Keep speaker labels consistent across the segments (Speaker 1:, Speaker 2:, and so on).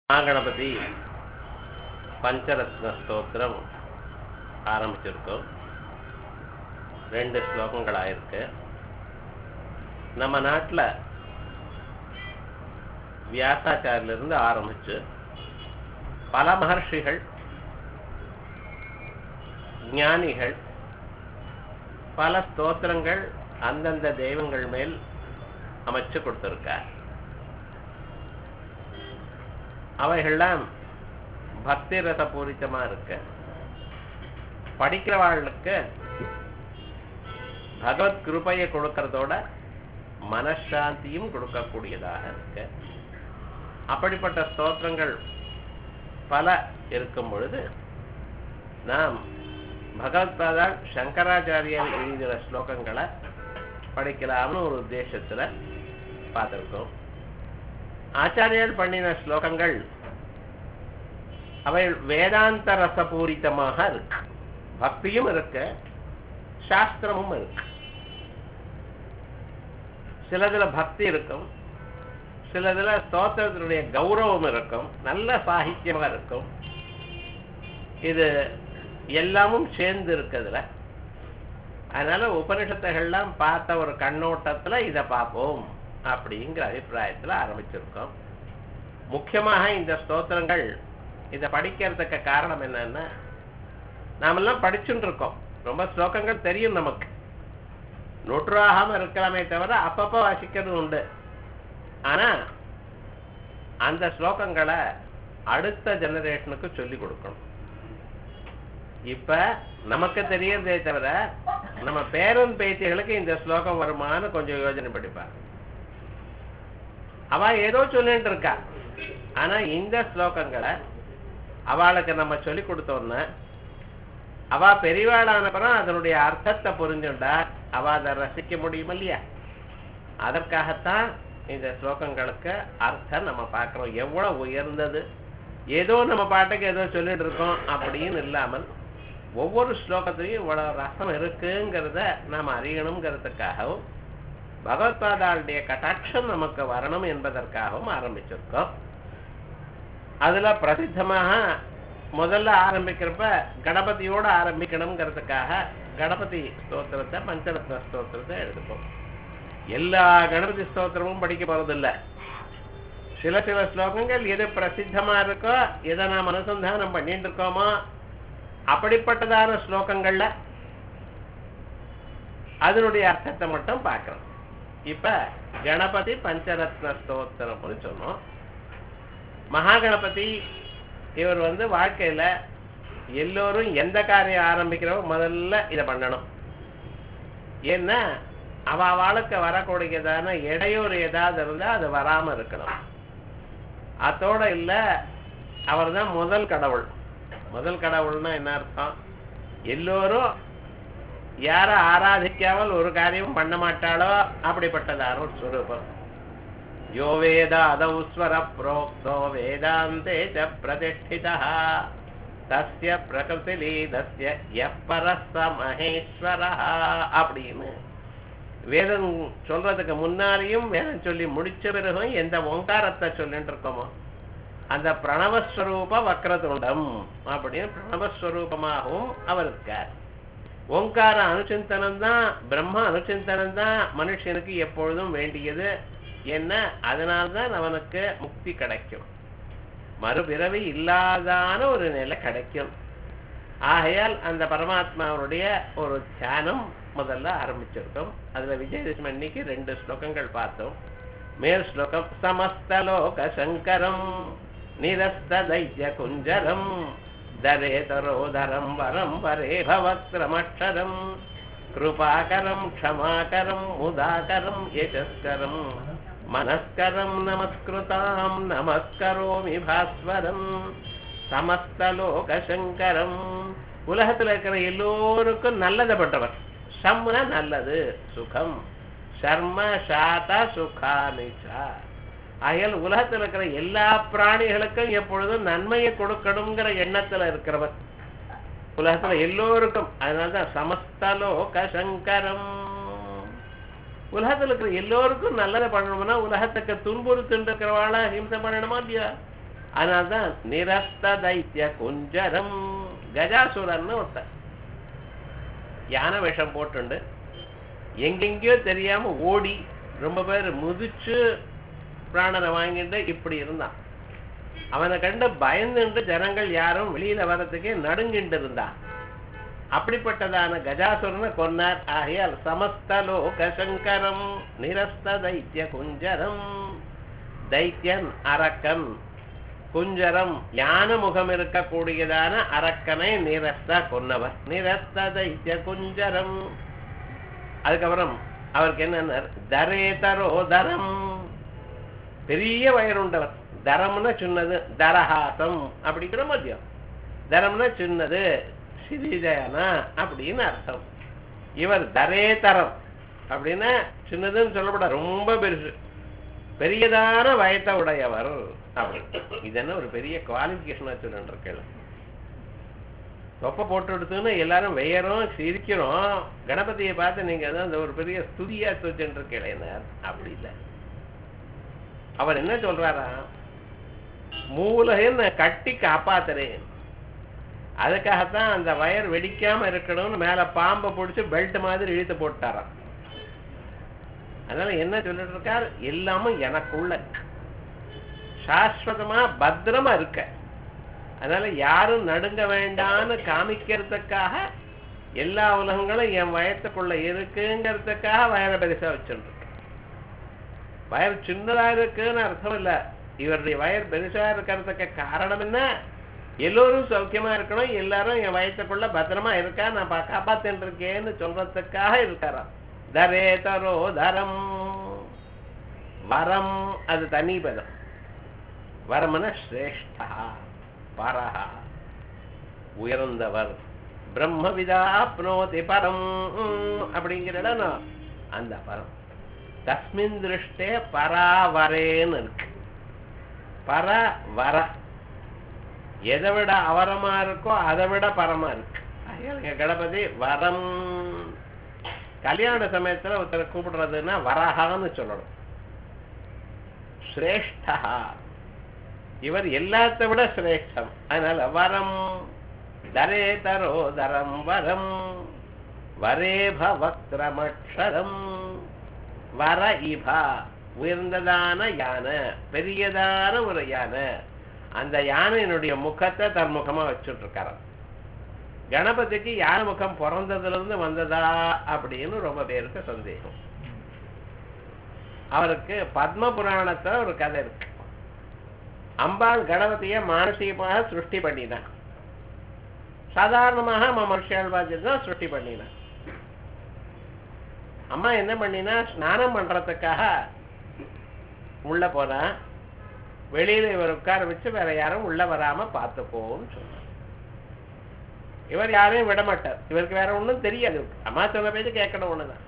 Speaker 1: மகாகணபதி பஞ்சரத்ன ஸ்தோத்திரம் ஆரம்பிச்சிருக்கோம் ரெண்டு ஸ்லோகங்கள் ஆயிருக்கு நம்ம நாட்டில் வியாசாச்சாரிலிருந்து ஆரம்பிச்சு பல மகர்ஷிகள் ஞானிகள் பல ஸ்தோத்திரங்கள் அந்தந்த தெய்வங்கள் மேல் அமைச்சு கொடுத்துருக்கார் அவைகள்லாம் பக்தி ரச பூரித்தமா இருக்கு படிக்கிறவாளுக்கு பகவத் கிருபையை கொடுக்கறதோட மனசாந்தியும் கொடுக்கக்கூடியதாக இருக்கு அப்படிப்பட்ட ஸ்தோத்திரங்கள் பல இருக்கும் பொழுது நாம் பகவத்பாதால் சங்கராச்சாரியர் எழுதின ஸ்லோகங்களை படிக்கலாம்னு ஒரு உத்தேசத்துல பார்த்துருக்கோம் ஆச்சாரியர் பண்ணின ஸ்லோகங்கள் அவை வேதாந்த ரசபூரித்தமாக இருக்கு பக்தியும் இருக்கு சாஸ்திரமும் இருக்கு சிலதுல பக்தி இருக்கும் சிலதுல ஸ்தோத்திரத்தினுடைய கௌரவம் இருக்கும் நல்ல சாகித்யமா இருக்கும் இது எல்லாமும் சேர்ந்து இருக்குதுல அதனால உபனிஷத்துகள்லாம் பார்த்த ஒரு கண்ணோட்டத்துல இதை பார்ப்போம் அப்படிங்கிற அபிப்பிராயத்துல ஆரம்பிச்சிருக்கோம் முக்கியமாக இந்த ஸ்தோத்திரங்கள் இதை படிக்கிறதுக்கு காரணம் என்னன்னா நாமெல்லாம் படிச்சுட்டு இருக்கோம் ரொம்ப ஸ்லோகங்கள் தெரியும் நமக்கு நொற்றாகாம இருக்கலாமே தவிர அப்பப்போ வாசிக்கிறது உண்டு ஆனா அந்த ஸ்லோகங்களை அடுத்த ஜெனரேஷனுக்கு சொல்லி கொடுக்கணும் இப்ப நமக்கு தெரியறதே தவிர நம்ம பேரன் பேத்திகளுக்கு இந்த ஸ்லோகம் வருமானு கொஞ்சம் யோஜனை படிப்பார் அவ ஏதோ சொல்லிட்டு இருக்கா ஆனா இந்த ஸ்லோகங்களை அவளுக்கு நம்ம சொல்லி கொடுத்தோம்னா அவ பெரியவாளான அப்புறம் அதனுடைய அர்த்தத்தை புரிஞ்சுண்டா அவ அதை ரசிக்க முடியும் இல்லையா அதற்காகத்தான் இந்த ஸ்லோகங்களுக்கு அர்த்தம் நம்ம பார்க்கிறோம் எவ்வளவு உயர்ந்தது ஏதோ நம்ம பாட்டுக்கு ஏதோ சொல்லிட்டு இருக்கோம் அப்படின்னு இல்லாமல் ஒவ்வொரு ஸ்லோகத்திலையும் இவ்வளவு ரசம் இருக்குங்கிறத நாம் அறியணுங்கிறதுக்காகவும் பகவத்பாதாளுடைய கட்டாட்சம் நமக்கு வரணும் என்பதற்காகவும் ஆரம்பிச்சிருக்கோம் அதுல பிரசித்தமாக முதல்ல ஆரம்பிக்கிறப்ப கணபதியோட ஆரம்பிக்கணுங்கிறதுக்காக கணபதி ஸ்தோத்திரத்தை பஞ்சரத்ன ஸ்தோத்திரத்தை எடுத்துப்போம் எல்லா கணபதி ஸ்தோத்திரமும் படிக்க போறதில்ல சில சில ஸ்லோகங்கள் எது பிரசித்தமா இருக்கோ எதை நாம் அனுசந்தானம் பண்ணிட்டு இருக்கோமோ அப்படிப்பட்டதான ஸ்லோகங்கள்ல அதனுடைய அர்த்தத்தை மட்டும் பார்க்கிறோம் இப்ப கணபதி பஞ்சரத்ன ஸ்தோத்திரம்னு சொன்னோம் மகாகணபதி இவர் வந்து வாழ்க்கையில எல்லோரும் எந்த காரியம் ஆரம்பிக்கிறோம் முதல்ல இதை பண்ணணும் ஏன்னா அவ வாழ்க்கை வரக்கூடியதான இடையூறு ஏதாவது இருந்தா அது வராம இருக்கணும் அதோட இல்ல அவர் தான் முதல் கடவுள் முதல் கடவுள்னா என்ன அர்த்தம் எல்லோரும் யார ஆராதிக்காமல் ஒரு காரியமும் பண்ண மாட்டாளோ அப்படிப்பட்டதான ஒரு ஸ்வரூபம் யோ வேத அதௌஸ்வர புரோக்தோ வேதாந்தே ச பிரதிஷ்டிதா தஸ்ய பிரகிருதி லீதஸ்ய எப்பரச மகேஸ்வர அப்படின்னு வேதம் சொல்றதுக்கு முன்னாலேயும் வேதம் சொல்லி முடிச்ச பிறகும் எந்த ஓங்காரத்தை சொல்லிட்டு இருக்கோமோ அந்த பிரணவஸ்வரூப வக்ரதுண்டம் அப்படின்னு பிரணவஸ்வரூபமாகவும் அவர் இருக்கார் ஓங்கார அனுச்சிந்தனம் தான் பிரம்ம அனுச்சிந்தனம் தான் மனுஷனுக்கு எப்பொழுதும் வேண்டியது என்ன அதனால்தான் அவனுக்கு முக்தி கிடைக்கும் மறுபிறவி இல்லாதான ஒரு நிலை கிடைக்கும் ஆகையால் அந்த பரமாத்மாவுடைய ஒரு தியானம் முதல்ல ஆரம்பிச்சிருக்கோம் அதுல விஜயதசமி அன்னைக்கு ரெண்டு ஸ்லோகங்கள் பார்த்தோம் மேல் ஸ்லோகம் சமஸ்தலோக சங்கரம் நிரஸ்த தைத்ய குஞ்சரம் தரே தரோதரம் வரம் வரே பவக்ரமக்ஷரம் கிருபாகரம் க்ஷமாகரம் முதாகரம் யசஸ்கரம் மனஸ்கரம் நமஸ்கிருதாம் நமஸ்கரோமி பாஸ்வரம் சமஸ்தலோக சங்கரம் உலகத்துல இருக்கிற எல்லோருக்கும் நல்லதை பண்றவர் சம்னா நல்லது சுகம் சர்ம சாத சுகானிச்சா ஆகையால் உலகத்தில் இருக்கிற எல்லா பிராணிகளுக்கும் எப்பொழுதும் நன்மையை கொடுக்கணுங்கிற எண்ணத்துல இருக்கிறவர் உலகத்துல எல்லோருக்கும் அதனால்தான் சமஸ்தலோக சங்கரம் உலகத்துல இருக்கிற எல்லோருக்கும் நல்லதை பண்ணணும்னா உலகத்துக்கு துன்புறுத்துட்டு இருக்கிறவாள ஹிம்சை பண்ணணுமா இல்லையா அதனால்தான் நிரஸ்த தைத்திய குஞ்சரம் கஜாசுரன்னு ஒருத்தன் யானை விஷம் போட்டுண்டு எங்கெங்கேயோ தெரியாம ஓடி ரொம்ப பேர் முதிச்சு பிராணனை வாங்கிட்டு இப்படி இருந்தான் அவனை கண்டு பயந்துண்டு ஜனங்கள் யாரும் வெளியில வர்றதுக்கே நடுங்கிட்டு இருந்தா அப்படிப்பட்டதான கஜாசுரனை கொன்னார் ஆகையால் சமஸ்தலோக சங்கரம் நிரஸ்த தைத்திய குஞ்சரம் தைத்தியன் அரக்கன் குஞ்சரம் ஞான முகம் இருக்கக்கூடியதான அரக்கனை நிரஸ்த கொன்னவர் நிரஸ்த தைத்திய குஞ்சரம் அதுக்கப்புறம் அவருக்கு என்ன தரேதரோ தரம் பெரிய வயருண்டவர் தரம்னா சின்னது தரஹாசம் அப்படிங்கிற மதியம் தரம்னா சின்னது சிறிதயனா அப்படின்னு அர்த்தம் இவர் தரேதரம் அப்படின்னா சின்னதுன்னு சொல்லப்பட ரொம்ப பெருசு பெரியதான வயத்தை உடையவர் அப்படி இது என்ன ஒரு பெரிய குவாலிபிகேஷன் வச்சுருக்கேன் தொப்பை போட்டு எடுத்துன்னு எல்லாரும் வெயறோம் சிரிக்கிறோம் கணபதியை பார்த்து நீங்க தான் அந்த ஒரு பெரிய ஸ்துதியா வச்சுட்டு இருக்கேன் அப்படி இல்லை அவர் என்ன சொல்றாரா மூலகன்னு கட்டி காப்பாத்துறேன் அதுக்காகத்தான் அந்த வயர் வெடிக்காம இருக்கணும்னு மேல பாம்பை பிடிச்சி பெல்ட் மாதிரி இழுத்து போட்டாராம் அதனால என்ன சொல்லிட்டு இருக்கார் எல்லாமும் எனக்குள்ள சாஸ்வதமா பத்திரமா இருக்க அதனால யாரும் நடுங்க வேண்டான்னு காமிக்கிறதுக்காக எல்லா உலகங்களும் என் வயத்துக்குள்ள இருக்குங்கிறதுக்காக வயரை பெருசா வச்சுருக்கு வயர் சின்னதா இருக்குன்னு அர்த்தம் இல்ல இவருடைய வயர் பெருசா இருக்கிறதுக்கு காரணம் என்ன எல்லோரும் சௌக்கியமா இருக்கணும் எல்லாரும் என் வயத்துக்குள்ள பத்திரமா இருக்கா நான் பா- காப்பாத்தின்னு இருக்கேன்னு சொல்றதுக்காக இருக்காராம் தரே தரோ தரம் வரம் அது தனி பதம் வரமன சிரேஷ்டா பரஹா உயர்ந்தவர் பிரம்மவிதா ப்னோதி பரம் அப்படிங்கிற இடம் நான் அந்த பரம் தஸ்மின் திருஷ்டே பராவரேன்னு இருக்கு பர வர எதை விட அவரமா இருக்கோ அதை விட பரமா இருக்கு ஆகையால் இங்க கணபதி வரம் கல்யாண சமயத்துல ஒருத்தரை கூப்பிடுறதுன்னா வரஹான்னு சொல்லணும் சிரேஷ்டா இவர் எல்லாத்த விட சிரேஷ்டம் அதனால வரம் தரே தரோ தரம் வரம் வரேப வக்ரமக்ஷரம் வர இபா உயர்ந்ததான யானை பெரியதான ஒரு யானை அந்த யானையினுடைய முகத்தை தன் முகமா வச்சுட்டு இருக்காராம் கணபதிக்கு யானை முகம் பிறந்ததுல இருந்து வந்ததா அப்படின்னு ரொம்ப பேருக்கு சந்தேகம் அவருக்கு பத்ம புராணத்துல ஒரு கதை இருக்கு அம்பாள் கணபதிய மானசீகமாக சிருஷ்டி பண்ணினான் சாதாரணமாக மனுஷியால் தான் சிருஷ்டி பண்ணினான் அம்மா என்ன பண்ணினா ஸ்நானம் பண்றதுக்காக உள்ள போனா வெளியில இவர் உட்கார வச்சு வேற யாரும் உள்ள வராம பார்த்துப்போன்னு சொன்னார் இவர் யாரையும் விட மாட்டார் இவருக்கு வேற ஒண்ணும் தெரியாது அம்மா சொன்ன பேச்சு கேட்கணும் ஒண்ணுதான்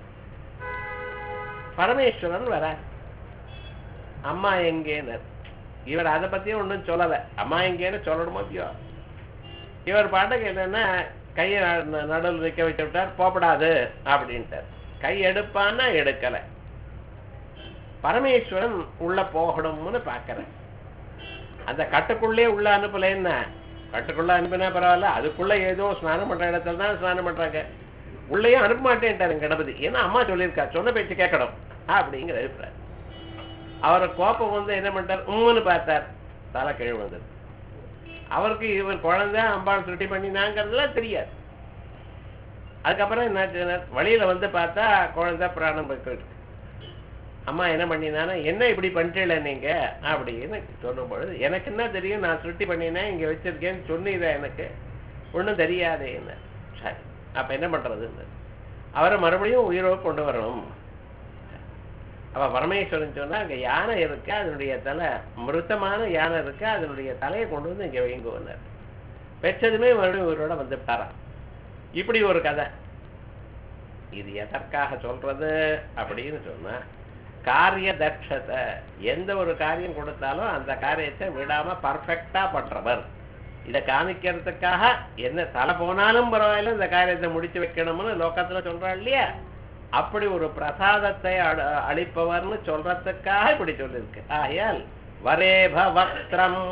Speaker 1: பரமேஸ்வரன் வர அம்மா எங்கேன்னு இவர் அதை பத்தியும் ஒண்ணும் சொல்லல அம்மா எங்கேன்னு சொல்லணுமோ இல்லையோ இவர் பாட்டுக்கு என்னன்னா கையை ந- நடுவில் நிக்க வச்சு விட்டார் போப்படாது அப்படின்ட்டார் கை எடுப்பான்னா எடுக்கல பரமேஸ்வரன் உள்ள போகணும்னு பாக்குறேன் அந்த கட்டுக்குள்ளே உள்ள அனுப்பல என்ன கட்டுக்குள்ள அனுப்பினா பரவாயில்ல அதுக்குள்ள ஏதோ ஸ்நானம் பண்ற இடத்துல தான் ஸ்நானம் பண்றாங்க உள்ளேயும் அனுப்ப மாட்டேன்ட்டாரு கணபதி ஏன்னா அம்மா சொல்லியிருக்கா சொன்ன பேச்சு கேட்கணும் அப்படிங்கிற அபிப்பிராயம் அவரை கோபம் வந்து என்ன பண்ணிட்டார் உம்முன்னு பார்த்தார் தலை கீழ் வந்தது அவருக்கு இவர் குழந்தை அம்பாள் சுட்டி பண்ணினாங்கிறதுலாம் தெரியாது அதுக்கப்புறம் என்ன வழியில வந்து பார்த்தா குழந்தை பிராணம் போயிட்டு அம்மா என்ன பண்ணினானா என்ன இப்படி பண்ணிட்டல நீங்க அப்படின்னு சொல்லும் பொழுது எனக்கு என்ன தெரியும் நான் சுட்டி பண்ணினேன் இங்க வச்சிருக்கேன்னு சொன்னீதா எனக்கு ஒண்ணும் தெரியாதே என்ன சரி அப்ப என்ன பண்றதுன்னு அவரை மறுபடியும் உயிரோடு கொண்டு வரணும் அவ பரமேஸ்வரன் சொன்னா அங்க யானை இருக்கு அதனுடைய தலை மிருத்தமான யானை இருக்கு அதனுடைய தலையை கொண்டு வந்து இங்க வைங்குவனர் பெற்றதுமே மறுபடியும் உயிரோட வந்துட்டாராம் இப்படி ஒரு கதை இது எதற்காக சொல்றது அப்படின்னு சொன்னா காரிய தட்சத்தை எந்த ஒரு காரியம் கொடுத்தாலும் அந்த காரியத்தை விடாம பர்ஃபெக்டா பண்றவர் இதை காமிக்கிறதுக்காக என்ன தலை போனாலும் பரவாயில்ல இந்த காரியத்தை முடிச்சு வைக்கணும்னு லோகத்துல சொல்றா இல்லையா அப்படி ஒரு பிரசாதத்தை அ- அளிப்பவர்னு சொல்றதுக்காக இப்படி சொல்லியிருக்கு ஆகையால் வரேப வக்திரம்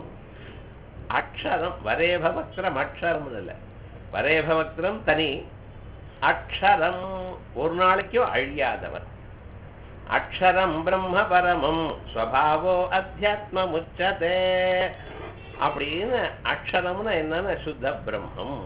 Speaker 1: அக்ஷரம் வரேப வக்திரம் அக்ஷரம் இல்ல வரேப வக்திரம் தனி அக்ஷரம் ஒரு நாளைக்கும் அழியாதவர் அக்ஷரம் பிரம்ம பரமம் ஸ்வபாவோ அத்தியாத்மம் உச்சதே அப்படின்னு அக்ஷரம்னு என்னன்னு சுத்த பிரம்மம்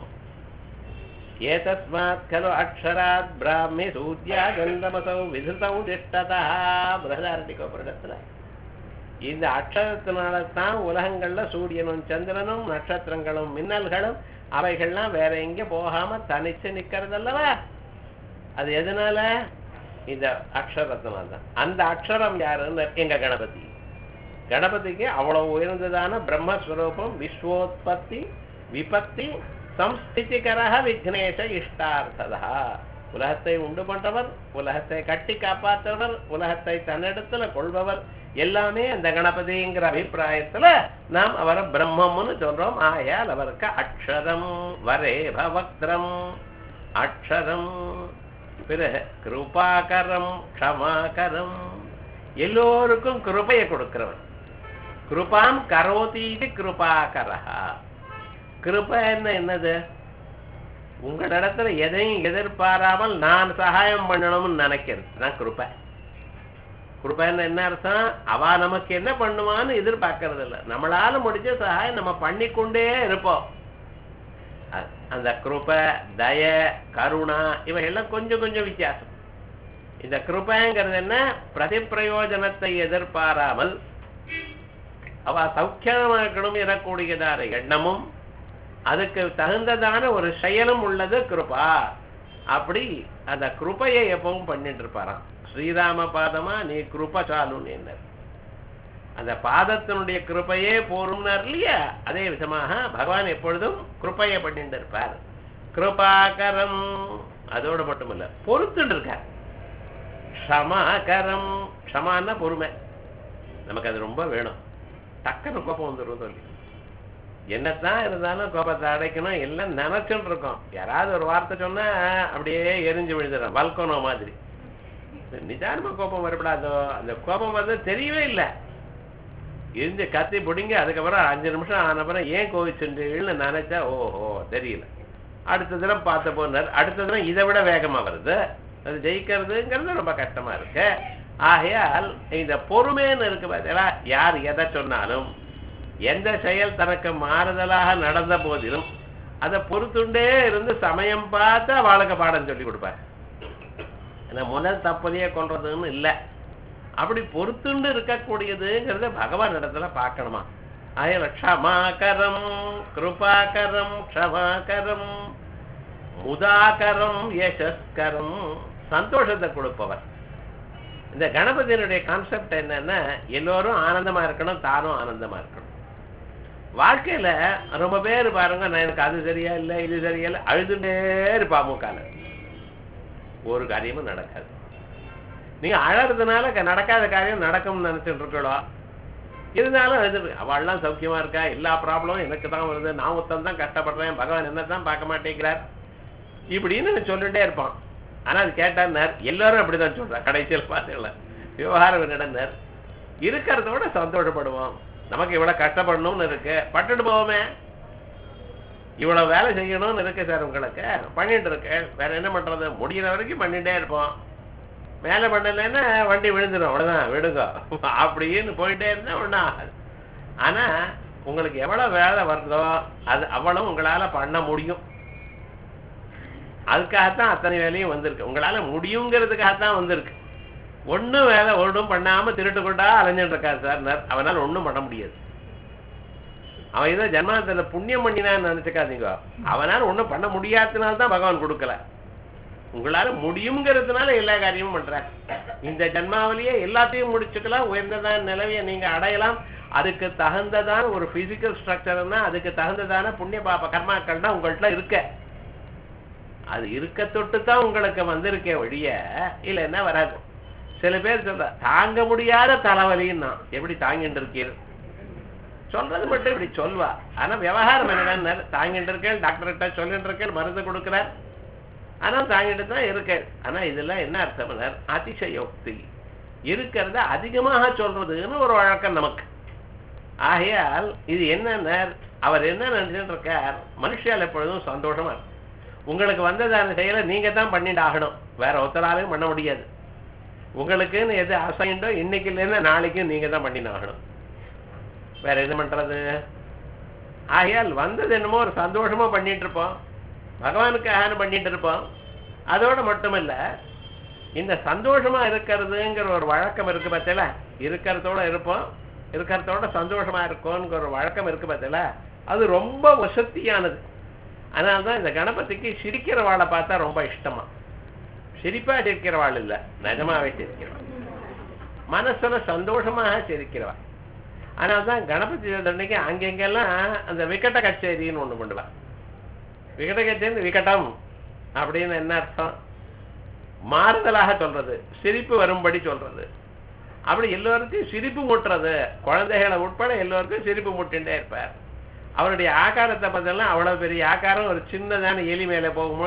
Speaker 1: ஏதஸ்மாத் கலு அக்ஷராத் பிராமி சூத்யா கந்தமசௌ விதுதௌ திஷ்டதா பிரகதாரணிகோபுரத்துல இந்த அக்ஷரத்தினால தான் உலகங்கள்ல சூரியனும் சந்திரனும் நட்சத்திரங்களும் மின்னல்களும் அவைகள்லாம் வேற எங்க போகாம தனிச்சு நிக்கிறது அல்லவா அது எதனால இந்த அக்ஷரத்தினால தான் அந்த அக்ஷரம் யாருன்னு எங்க கணபதி கணபதிக்கு அவ்வளவு உயர்ந்ததான பிரம்மஸ்வரூபம் விஸ்வோத்பத்தி விபத்தி சம்ஸ்திதிகரக விக்னேஷ இஷ்டார்த்ததா உலகத்தை உண்டு பண்றவர் உலகத்தை கட்டி காப்பாற்றுறவர் உலகத்தை தன்னிடத்துல கொள்பவர் எல்லாமே அந்த கணபதிங்கிற அபிப்பிராயத்துல நாம் அவரை பிரம்மம்னு சொல்றோம் ஆயால் அவருக்கு அக்ஷரம் வரேப வக்திரம் அக்ஷரம் பிறகு கிருபாகரம் க்ஷமாகரம் எல்லோருக்கும் கிருபையை கொடுக்கிறவன் கிருபாம் கரோதீதி கிருபாகரஹா கிருபை என்ன என்னது உங்களிடத்துல எதையும் எதிர்பாராமல் நான் சகாயம் பண்ணணும்னு நினைக்கிறது தான் கிருபை கிருபைன்னு என்ன அர்த்தம் அவ நமக்கு என்ன பண்ணுவான்னு எதிர்பார்க்கறது இல்லை நம்மளால முடிஞ்ச சகாயம் நம்ம பண்ணிக்கொண்டே இருப்போம் அ- அந்த கிருபை தய கருணா இவையெல்லாம் கொஞ்சம் கொஞ்சம் வித்தியாசம் இந்த கிருபைங்கிறது என்ன பிரதிப்பிரயோஜனத்தை எதிர்பாராமல் அவ சௌக்கியமா இருக்கணும் எனக்கூடியதான எண்ணமும் அதுக்கு தகுந்ததான ஒரு செயலும் உள்ளது கிருபா அப்படி அந்த கிருபையை எப்பவும் பண்ணிட்டு இருப்பாராம் ஸ்ரீராம பாதமா நீ கிருபசாலுன்னு என்ன அந்த பாதத்தினுடைய கிருபையே போரும்னார் இல்லையா அதே விதமாக பகவான் எப்பொழுதும் கிருபையை பண்ணிட்டு இருப்பார் கிருபாகரம் அதோட மட்டுமல்ல பொறுத்துட்டு இருக்கார் க்ஷமாகரம் க்ஷமான்னா பொறுமை நமக்கு அது ரொம்ப வேணும் டக்குன்னு கோபம் வந்துடும் சொல்லி என்னத்தான் இருந்தாலும் கோபத்தை அடைக்கணும் எல்லாம் நினைச்சுட்டு இருக்கோம் யாராவது ஒரு வார்த்தை சொன்னா அப்படியே எரிஞ்சு விழுந்துடும் வல்கோனோ மாதிரி நிதானமா கோபம் வரப்படாதோ அந்த கோபம் வந்து தெரியவே இல்லை இருந்து கத்தி பிடிங்க அதுக்கப்புறம் அஞ்சு நிமிஷம் ஆனப்புறம் ஏன் கோவிச்சுன்றீங்கன்னு நினைச்சா ஓஹோ தெரியல அடுத்த தினம் பார்த்த போனார் அடுத்த தினம் இதை விட வேகமா வருது அது ஜெயிக்கிறதுங்கிறது ரொம்ப கஷ்டமா இருக்கு ஆகையால் இந்த பொறுமைன்னு இருக்கு பார்த்தீங்களா யார் எதை சொன்னாலும் எந்த செயல் தனக்கு மாறுதலாக நடந்த போதிலும் அதை பொறுத்துண்டே இருந்து சமயம் பார்த்து அவளுக்கு பாடம் சொல்லி கொடுப்பார் ஏன்னா முதல் தப்பதையே கொள்றதுன்னு இல்லை அப்படி பொறுத்துண்டு இருக்கக்கூடியதுங்கிறத பகவான் இடத்துல பார்க்கணுமா அயல க்ஷமாகரம் கிருபாகரம் க்ஷமாகரம் முதாகரம் யசஸ்கரம் சந்தோஷத்தை கொடுப்பவர் இந்த கணபதியினுடைய கான்செப்ட் என்னன்னா எல்லோரும் ஆனந்தமா இருக்கணும் தானும் ஆனந்தமா இருக்கணும் வாழ்க்கையில ரொம்ப பேர் பாருங்க நான் எனக்கு அது சரியா இல்லை இது சரியா இல்லை அழுதுண்டே இருப்பா மூக்கால ஒரு காரியமும் நடக்காது நீங்க அழறதுனால க- நடக்காத காரியம் நடக்கும்னு நினைச்சிட்டு இருக்கோம் இருந்தாலும் அது அவள்லாம் சௌக்கியமா இருக்கா எல்லா ப்ராப்ளமும் எனக்கு தான் வருது நான் ஒருத்தன் தான் கஷ்டப்படுறேன் பகவான் என்ன தான் பார்க்க மாட்டேங்கிறார் இப்படின்னு சொல்லிட்டே இருப்பான் ஆனா அது கேட்டார் எல்லாரும் அப்படிதான் சொல்றா கடைசியில் பார்த்தீங்களா விவகாரம் என்னடனர் இருக்கிறத விட சந்தோஷப்படுவோம் நமக்கு இவ்வளவு கஷ்டப்படணும்னு இருக்கு பட்டுட்டு போவோமே இவ்வளவு வேலை செய்யணும்னு இருக்கு சார் உங்களுக்கு பண்ணிட்டு இருக்கேன் வேற என்ன பண்றது முடியிற வரைக்கும் பண்ணிட்டே இருப்போம் மேலே பண்ணலைன்னா வண்டி விழுந்துடும் அவ்வளவுதான் விடுங்க அப்படின்னு போயிட்டே இருந்தா ஒன்றும் ஆகாது ஆனா உங்களுக்கு எவ்வளவு வேலை வருதோ அது அவ்வளவு உங்களால பண்ண முடியும் அதுக்காகத்தான் அத்தனை வேலையும் வந்திருக்கு உங்களால முடியுங்கிறதுக்காகத்தான் வந்திருக்கு ஒண்ணும் வேலை ஒன்றும் பண்ணாம திருட்டு கொண்டா அலைஞ்சிட்டு இருக்காரு சார் அவனால ஒண்ணும் பண்ண முடியாது அவன் ஏதோ ஜன்மாந்தத்துல புண்ணியம் பண்ணினான்னு நினைச்சுக்காதீங்க அவனால ஒண்ணும் பண்ண முடியாததுனால தான் பகவான் கொடுக்கல உங்களால முடியுங்கிறதுனால எல்லா காரியமும் பண்றார் இந்த ஜன்மாவிலேயே எல்லாத்தையும் முடிச்சுக்கலாம் உயர்ந்ததான நிலவையை நீங்க அடையலாம் அதுக்கு தகுந்ததான ஒரு பிசிக்கல் ஸ்ட்ரக்சர்னா அதுக்கு தகுந்ததான புண்ணிய பாப கர்மாக்கள் தான் உங்கள்ட்ட இருக்க அது இருக்க தொட்டு தான் உங்களுக்கு வந்திருக்கே ஒழிய இல்லைன்னா வராது சில பேர் சொல்ற தாங்க முடியாத தலைவலின்னா எப்படி தாங்கிட்டு இருக்கீர் சொல்றது மட்டும் இப்படி சொல்வா ஆனா விவகாரம் என்னடா தாங்கிட்டு இருக்கேன் டாக்டர்கிட்ட சொல்லிட்டு இருக்கேன் மருந்து கொடுக்கிறார் ஆனா தாங்கிட்டு தான் இருக்கேன் ஆனா இதெல்லாம் என்ன அர்த்தம் அதிசயோக்தி இருக்கிறத அதிகமாக சொல்றதுன்னு ஒரு வழக்கம் நமக்கு ஆகையால் இது என்னன்னா அவர் என்ன நினைச்சுட்டு இருக்கார் மனுஷியால் எப்பொழுதும் சந்தோஷமா இருக்கும் உங்களுக்கு வந்ததான செயலை நீங்க தான் பண்ணிட்டு ஆகணும் வேற ஒருத்தராலையும் பண்ண முடியாது உங்களுக்குன்னு எது அசைண்டோ இன்னைக்குலேருந்து நாளைக்கும் நீங்க தான் பண்ணிட்டு ஆகணும் வேற என்ன பண்றது ஆகையால் வந்தது என்னமோ ஒரு சந்தோஷமா பண்ணிட்டு இருப்போம் பகவானுக்காக பண்ணிட்டு இருப்போம் அதோட மட்டுமில்ல இந்த சந்தோஷமா இருக்கிறதுங்கிற ஒரு வழக்கம் இருக்கு பார்த்தல இருக்கிறதோட இருப்போம் இருக்கிறதோட சந்தோஷமா இருக்கோங்கிற ஒரு வழக்கம் இருக்கு பார்த்தல அது ரொம்ப வசதியானது அதனால்தான் இந்த கணபதிக்கு சிரிக்கிறவாளை பார்த்தா ரொம்ப இஷ்டமா சிரிப்பா சிரிக்கிறவாள் இல்ல நிஜமாவே சிரிக்கிறவாள் மனசுல சந்தோஷமாக சிரிக்கிறவா அதனால்தான் கணபதி அன்னைக்கு அங்கெங்கெல்லாம் அந்த விக்கட்ட கச்சேரின்னு ஒண்ணு பண்ணுவா விகட கச்சேரி விகடம் அப்படின்னு என்ன அர்த்தம் மாறுதலாக சொல்றது சிரிப்பு வரும்படி சொல்றது அப்படி எல்லோருக்கும் சிரிப்பு மூட்டுறது குழந்தைகளை உட்பட எல்லோருக்கும் சிரிப்பு மூட்டின்றே இருப்பார் அவருடைய ஆகாரத்தை பார்த்தெல்லாம் அவ்வளவு பெரிய ஆகாரம் ஒரு சின்னதான எலி மேல போகுமா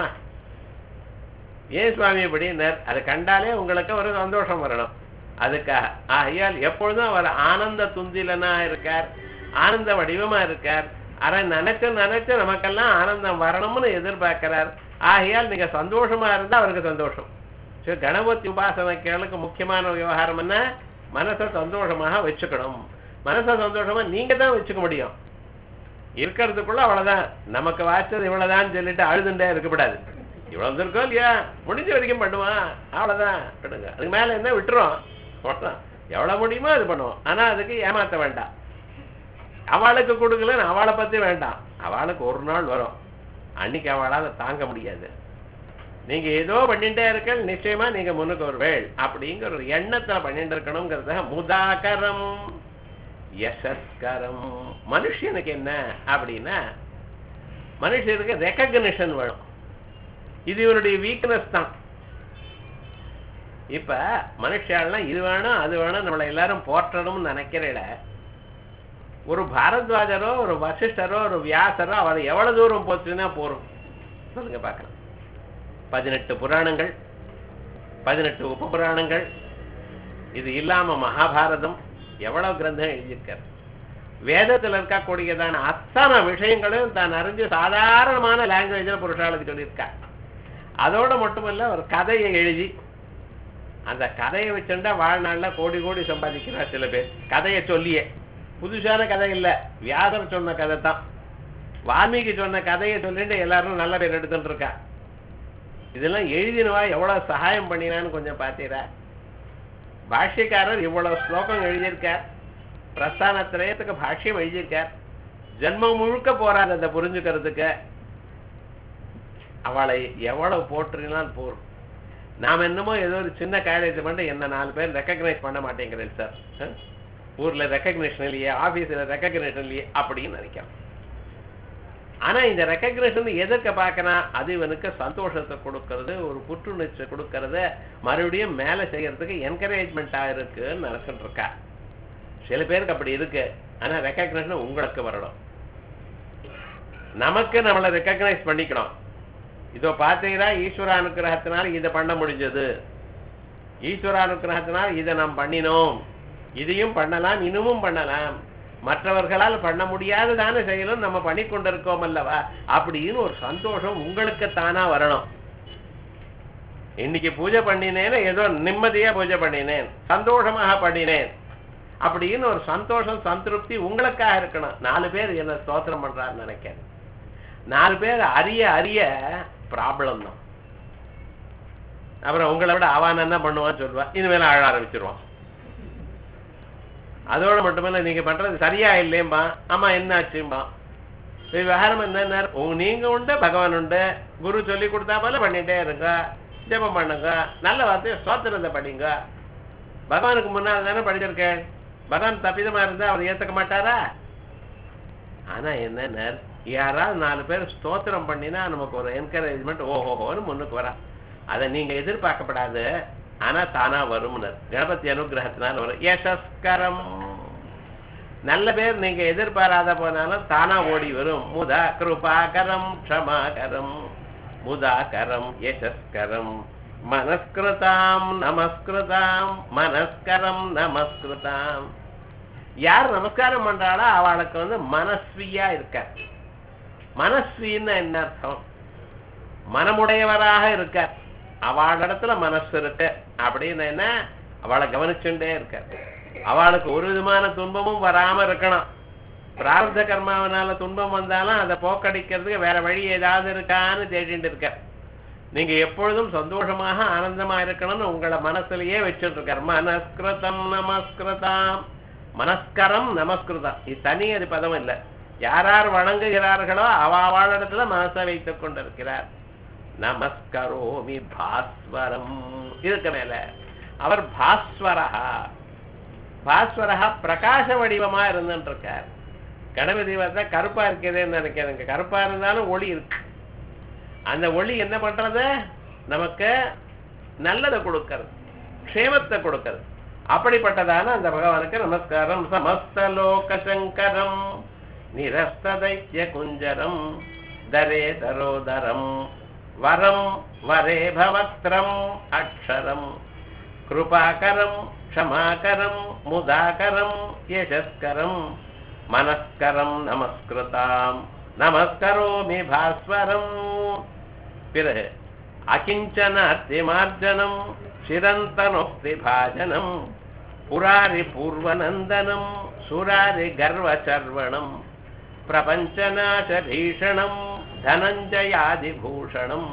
Speaker 1: ஏன் சுவாமி அப்படின்னார் அதை கண்டாலே உங்களுக்கு ஒரு சந்தோஷம் வரணும் அதுக்காக ஆகையால் எப்பொழுதும் அவர் ஆனந்த துந்திலனா இருக்கார் ஆனந்த வடிவமா இருக்கார் அதை நினைச்சு நினைச்சு நமக்கெல்லாம் ஆனந்தம் வரணும்னு எதிர்பார்க்கிறார் ஆகையால் நீங்க சந்தோஷமா இருந்தா அவருக்கு சந்தோஷம் சரி கணபதி உபாசனைகளுக்கு முக்கியமான விவகாரம் என்ன மனசை சந்தோஷமாக வச்சுக்கணும் மனசை சந்தோஷமா நீங்க தான் வச்சுக்க முடியும் இருக்கிறதுக்குள்ள அவ்வளவுதான் நமக்கு வாய்ச்சது இவ்வளவுதான் சொல்லிட்டு அழுதுண்டே இருக்கக்கூடாது இவ்வளவு வந்திருக்கோம் இல்லையா முடிஞ்ச வரைக்கும் பண்ணுவான் அவ்வளவுதான் விடுங்க அதுக்கு மேல என்ன விட்டுரும் அவ்வளவுதான் எவ்வளவு முடியுமோ அது பண்ணுவோம் ஆனா அதுக்கு ஏமாத்த வேண்டாம் அவளுக்கு கொடுக்கலன்னு அவளை பத்தி வேண்டாம் அவளுக்கு ஒரு நாள் வரும் அன்னைக்கு அவளால தாங்க முடியாது நீங்க ஏதோ பண்ணிட்டே இருக்க நிச்சயமா நீங்க முன்னுக்கு ஒரு வேள் அப்படிங்கிற ஒரு எண்ணத்துல பண்ணிட்டு இருக்கணுங்கிறத முதாகரம் யசஸ்கரம் மனுஷனுக்கு என்ன அப்படின்னா மனுஷனுக்கு ரெக்கக்னிஷன் வேணும் இது இவனுடைய வீக்னஸ் தான் இப்ப மனுஷாலாம் இது வேணும் அது வேணும் நம்மளை எல்லாரும் போற்றணும்னு நினைக்கிறேட ஒரு பாரத்வாஜரோ ஒரு வசிஷ்டரோ ஒரு வியாசரோ அவர் எவ்வளவு தூரம் போச்சுன்னா போறோம் சொல்லுங்க பார்க்கலாம் பதினெட்டு புராணங்கள் பதினெட்டு உப புராணங்கள் இது இல்லாம மகாபாரதம் எவ்வளவு கிரந்தம் எழுதியிருக்கார் வேதத்தில் இருக்கக்கூடியதான அத்தனை விஷயங்களையும் தான் அறிஞ்சு சாதாரணமான லாங்குவேஜில் புருஷாளுக்கு சொல்லியிருக்கார் அதோட மட்டுமல்ல ஒரு கதையை எழுதி அந்த கதையை வச்சுட்டா வாழ்நாள்ல கோடி கோடி சம்பாதிக்கிறார் சில பேர் கதையை சொல்லியே புதுசான கதை இல்ல வியாசர் சொன்ன கதை தான் வால்மீகி சொன்ன கதையை சொல்லிட்டு எல்லாரும் நல்ல பேர் எடுத்துட்டு இருக்கா இதெல்லாம் எழுதினவா எவ்வளவு சகாயம் பண்ணினான்னு கொஞ்சம் பார்த்தீரா பாஷ்யக்காரர் இவ்வளவு ஸ்லோகம் எழுதியிருக்கார் பிரஸ்தான திரயத்துக்கு பாஷ்யம் எழுதியிருக்கார் ஜென்மம் முழுக்க போறாரு அதை புரிஞ்சுக்கிறதுக்கு அவளை எவ்வளவு போற்றினால் போரும் நாம் என்னமோ ஏதோ ஒரு சின்ன காலேஜ் மட்டும் என்ன நாலு பேர் ரெக்கக்னைஸ் பண்ண மாட்டேங்கிறேன் சார் அஹ்? ஊர்ல ரெக்கக்னேஷன் இல்லையே ஆபீஸ்ல ரெக்கக்னேஷன் இல்லையே அப்படின்னு நினைக்கிறேன் ஆனா இந்த ரெக்கக்னேஷன் எதற்கு பார்க்கணும் அது இவனுக்கு சந்தோஷத்தை கொடுக்கறது ஒரு புத்துணர்ச்சி கொடுக்கறது மறுபடியும் மேல செய்யறதுக்கு என்கரேஜ்மெண்டா இருக்குன்னு நினைச்சிட்டு இருக்கா சில பேருக்கு அப்படி இருக்கு ஆனா ரெக்கக்னேஷன் உங்களுக்கு வரணும் நமக்கு நம்மளை ரெக்கக்னைஸ் பண்ணிக்கணும் இதோ பார்த்தீங்கன்னா ஈஸ்வர அனுக்கிரகத்தினால் இதை பண்ண முடிஞ்சது ஈஸ்வர அனுக்கிரகத்தினால் இதை நாம் பண்ணினோம் இதையும் பண்ணலாம் இன்னமும் பண்ணலாம் மற்றவர்களால் பண்ண முடியாததான செயலும் நம்ம பண்ணி கொண்டிருக்கோம் அல்லவா அப்படின்னு ஒரு சந்தோஷம் உங்களுக்கு தானா வரணும் இன்னைக்கு பூஜை பண்ணினேன்னு ஏதோ நிம்மதியா பூஜை பண்ணினேன் சந்தோஷமாக பண்ணினேன் அப்படின்னு ஒரு சந்தோஷம் சந்திருப்தி உங்களுக்காக இருக்கணும் நாலு பேர் என்ன ஸ்தோத்திரம் பண்றாருன்னு நினைக்கிறேன் நாலு பேர் அறிய அறிய ப்ராப்ளம் தான் அப்புறம் உங்களை விட அவன் என்ன பண்ணுவான்னு சொல்லுவா இனிமேல அழ ஆரம்பிச்சிருவான் அதோட மட்டுமல்ல நீங்க பண்றது சரியா இல்லையம்பா ஆமா என்ன ஆச்சும்பா விவகாரம் என்ன நீங்க உண்டு பகவான் உண்டு குரு சொல்லி கொடுத்தா போல பண்ணிட்டே இருங்க ஜெபம் பண்ணுங்க நல்ல வார்த்தையை ஸ்தோத்திரத்தை படிங்க பகவானுக்கு முன்னால் தானே படிச்சிருக்கேன் பகவான் தப்பிதமா இருந்தா அவர் ஏத்துக்க மாட்டாரா ஆனா என்ன யாராவது நாலு பேர் ஸ்தோத்திரம் பண்ணினா நமக்கு ஒரு என்கரேஜ்மெண்ட் ஓஹோஹோன்னு முன்னுக்கு வரா அதை நீங்க எதிர்பார்க்கப்படாது ஆனா தானா வரும்னர் கணபதி அனுகிரகத்தினால வரும் யசஸ்கரம் நல்ல பேர் நீங்க எதிர்பாராத போனாலும் தானா ஓடி வரும் முதா கிருபாகரம் க்ஷமாகரம் முதாகரம் யசஸ்கரம் மனஸ்கிருதாம் நமஸ்கிருதாம் மனஸ்கரம் நமஸ்கிருதாம் யார் நமஸ்காரம் பண்றாளோ அவளுக்கு வந்து மனஸ்வியா இருக்க மனஸ்வின்னு என்ன அர்த்தம் மனமுடையவராக இருக்க அவளிடத்துல மனசு இருக்கு அப்படின்னு என்ன அவளை கவனிச்சுட்டே இருக்க அவளுக்கு ஒரு விதமான துன்பமும் வராம இருக்கணும் பிரார்த்த கர்மாவனால துன்பம் வந்தாலும் அதை போக்கடிக்கிறதுக்கு வேற வழி ஏதாவது இருக்கான்னு தேடிட்டு இருக்க நீங்க எப்பொழுதும் சந்தோஷமாக ஆனந்தமா இருக்கணும்னு உங்களை மனசுலயே வச்சுட்டு இருக்கார் மனஸ்கிருதம் நமஸ்கிருதாம் மனஸ்கரம் நமஸ்கிருதம் இது தனி அது பதம் இல்லை யார் யார் வணங்குகிறார்களோ அவ அவளிடத்துல மனசை வைத்துக் கொண்டிருக்கிறார் நமஸ்கரோமி பாஸ்வரம் இதுக்கு மேல அவர் பாஸ்வரஹா பாஸ்வரஹா பிரகாச வடிவமா இருந்துட்டு இருக்கார் கணபதி பார்த்தா கருப்பா இருக்கிறதுன்னு நினைக்கிறேங்க கருப்பா இருந்தாலும் ஒளி இருக்கு அந்த ஒளி என்ன பண்றது நமக்கு நல்லதை கொடுக்கிறது க்ஷேமத்தை கொடுக்கிறது அப்படிப்பட்டதான அந்த பகவானுக்கு நமஸ்காரம் சமஸ்தலோக சங்கரம் நிரஸ்ததைத்ய குஞ்சரம் தரே தரோதரம் வரம் வரே பவக்திரம் அக்ஷரம் கிருபாகரம் க்ஷமாகரம் முதாகரம் யசஸ்கரம் மனஸ்கரம் நமஸ்கிருதாம் நமஸ்கரோமி பாஸ்வரம் பிறகு அகிஞ்சனார்த்திமார்ஜனம் சிரந்தனோக்தி பாஜனம் புராரி பூர்வநந்தனம் சுராரி கர்வச்சர்வணம் பிரபஞ்சநாசபீஷணம் தனஞ்சயாதிபூஷணம்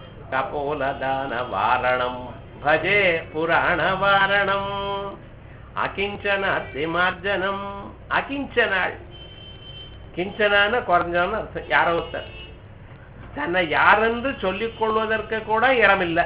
Speaker 1: கபோலதானவாரணம் பஜே புராணவாரணம் அகிஞ்சனார்த்திமார்ஜனம் அகிஞ்சனாள் கிஞ்சனான குறைஞ்சவன்னு அர்த்தம் யாரோ ஒருத்தர் தன்னை யாரென்று சொல்லிக் கொள்வதற்கு கூட இடமில்லை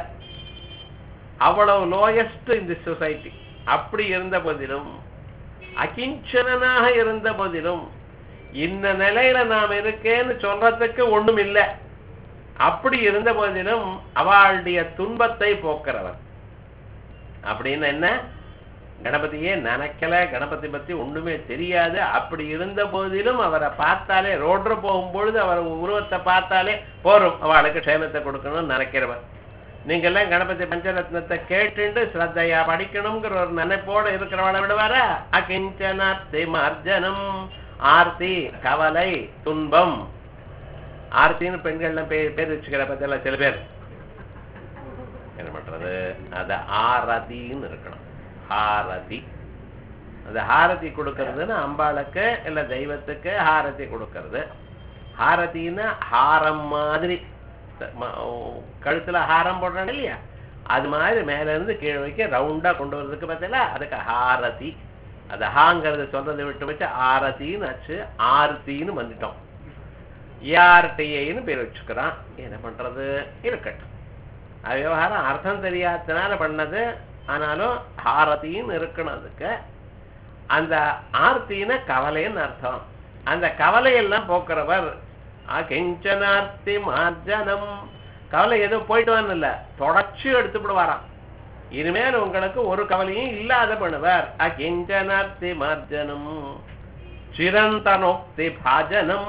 Speaker 1: அவ்வளவு லோயஸ்ட் இந்த சொசைட்டி அப்படி இருந்த போதிலும் அகிஞ்சனாக இருந்த போதிலும் இந்த நிலையில நாம் இருக்கேன்னு சொல்றதுக்கு ஒண்ணும் இல்லை அப்படி இருந்த போதிலும் அவளுடைய துன்பத்தை போக்குறவர் அப்படின்னு என்ன கணபதியே நினைக்கல கணபதி பத்தி ஒண்ணுமே தெரியாது அப்படி இருந்த போதிலும் அவரை பார்த்தாலே ரோட்ல போகும்பொழுது அவர் உருவத்தை பார்த்தாலே போறோம் அவளுக்கு க்ஷேமத்தை கொடுக்கணும்னு நினைக்கிறவர் நீங்க எல்லாம் கணபதி பஞ்சரத்னத்தை கேட்டுண்டு ஸ்ரத்தையா படிக்கணுங்கிற ஒரு நினைப்போட இருக்கிறவளை விடுவார அகிஞ்சனார்த்தி மார்ஜனம் ஆர்த்தி கவலை துன்பம் ஆர்த்தின்னு பெண்கள்லாம் பேர் பேர் வச்சுக்கிற பத்தில சில பேர் என்ன பண்றது அது ஆரதின்னு இருக்கணும் ஹாரதி அந்த ஹாரதி கொடுக்கறதுன்னு அம்பாளுக்கு இல்ல தெய்வத்துக்கு ஹாரதி கொடுக்கறது ஹாரதின்னா ஹாரம் மாதிரி ம- கழுத்துல ஹாரம் போடுறாங்க இல்லையா அது மாதிரி மேல இருந்து கீழே வைக்க ரவுண்டா கொண்டு வர்றதுக்கு பார்த்தீங்களா அதுக்கு ஹாரதி அது ஹாங்கிறத சொல்றதை விட்டு வச்சு ஆரத்தின்னு ஆச்சு ஆர்த்தின்னு வந்துட்டோம் ஏஆர்டிஐன்னு பேர் வச்சுக்கிறான் என்ன பண்றது இருக்கட்டும் அது விவகாரம் அர்த்தம் தெரியாதனால பண்ணது ஆனாலும் ஹாரதின்னு இருக்கணும் அதுக்கு அந்த ஆர்த்தின கவலைன்னு அர்த்தம் அந்த கவலையெல்லாம் போக்குறவர் அகிஞ்சனார்த்தி மார்ஜனம் கவலை ஏதோ போயிட்டு வரணும் இல்ல தொடர்ச்சி எடுத்துவிடுவாராம் இனிமேல் உங்களுக்கு ஒரு கவலையும் இல்லாத பண்ணுவார் அகிஞ்சனார்த்தி மார்ஜனம் சிரந்தனோக்தி பாஜனம்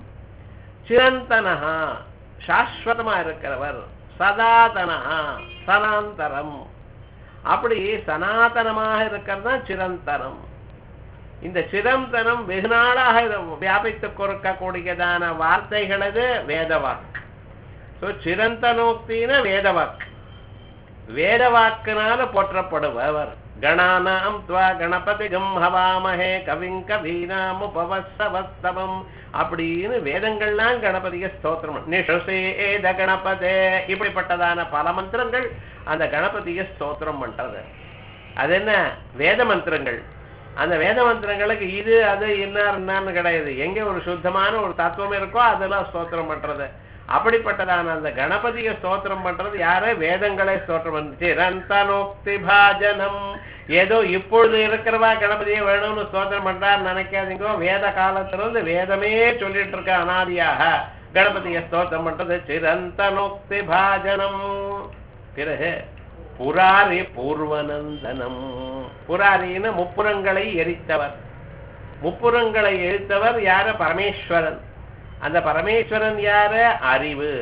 Speaker 1: சிரந்தனஹா சாஸ்வதமா இருக்கிறவர் சதாதனஹா சனாந்தரம் அப்படி சனாதனமாக இருக்கிறது தான் சிரந்தனம் இந்த சிரந்தனம் வெகு நாளாக இது வியாபித்துக் கொடுக்கக்கூடியதான வார்த்தைகளது வேதவாக் ஸோ சிரந்தனோக்தின வேதவாக் வேதவாக்கினால போற்றப்படுபவர் கணானாம் துவா கணபதிகம் ஹவாமஹே கவிங் கவீனாம் உபவசவஸ்தவம் அப்படின்னு வேதங்கள்லாம் கணபதிய ஸ்தோத்திரம் நிஷசேத கணபதே இப்படிப்பட்டதான பல மந்திரங்கள் அந்த கணபதிய ஸ்தோத்திரம் பண்றது அது என்ன வேத மந்திரங்கள் அந்த வேத மந்திரங்களுக்கு இது அது என்ன என்னன்னு கிடையாது எங்க ஒரு சுத்தமான ஒரு தத்துவம் இருக்கோ அதெல்லாம் ஸ்தோத்திரம் பண்றது அப்படிப்பட்டதான அந்த கணபதிய ஸ்தோத்திரம் பண்றது யாரு வேதங்களே ஸ்தோத்திரம் பண்ணு சிரந்தனோக்தி பாஜனம் ஏதோ இப்பொழுது இருக்கிறவா கணபதியை வேணும்னு ஸ்தோத்திரம் பண்றாரு நினைக்காதீங்க வேத காலத்துல இருந்து வேதமே சொல்லிட்டு இருக்க அனாதியாக கணபதிய ஸ்தோத்திரம் பண்றது சிரந்தனோக்தி பாஜனம் பிறகு புராரி பூர்வநந்தனம் புராரின்னு முப்புறங்களை எரித்தவர் முப்புறங்களை எரித்தவர் யாரு பரமேஸ்வரன் அந்த பரமேஸ்வரன் யாரு அறிவு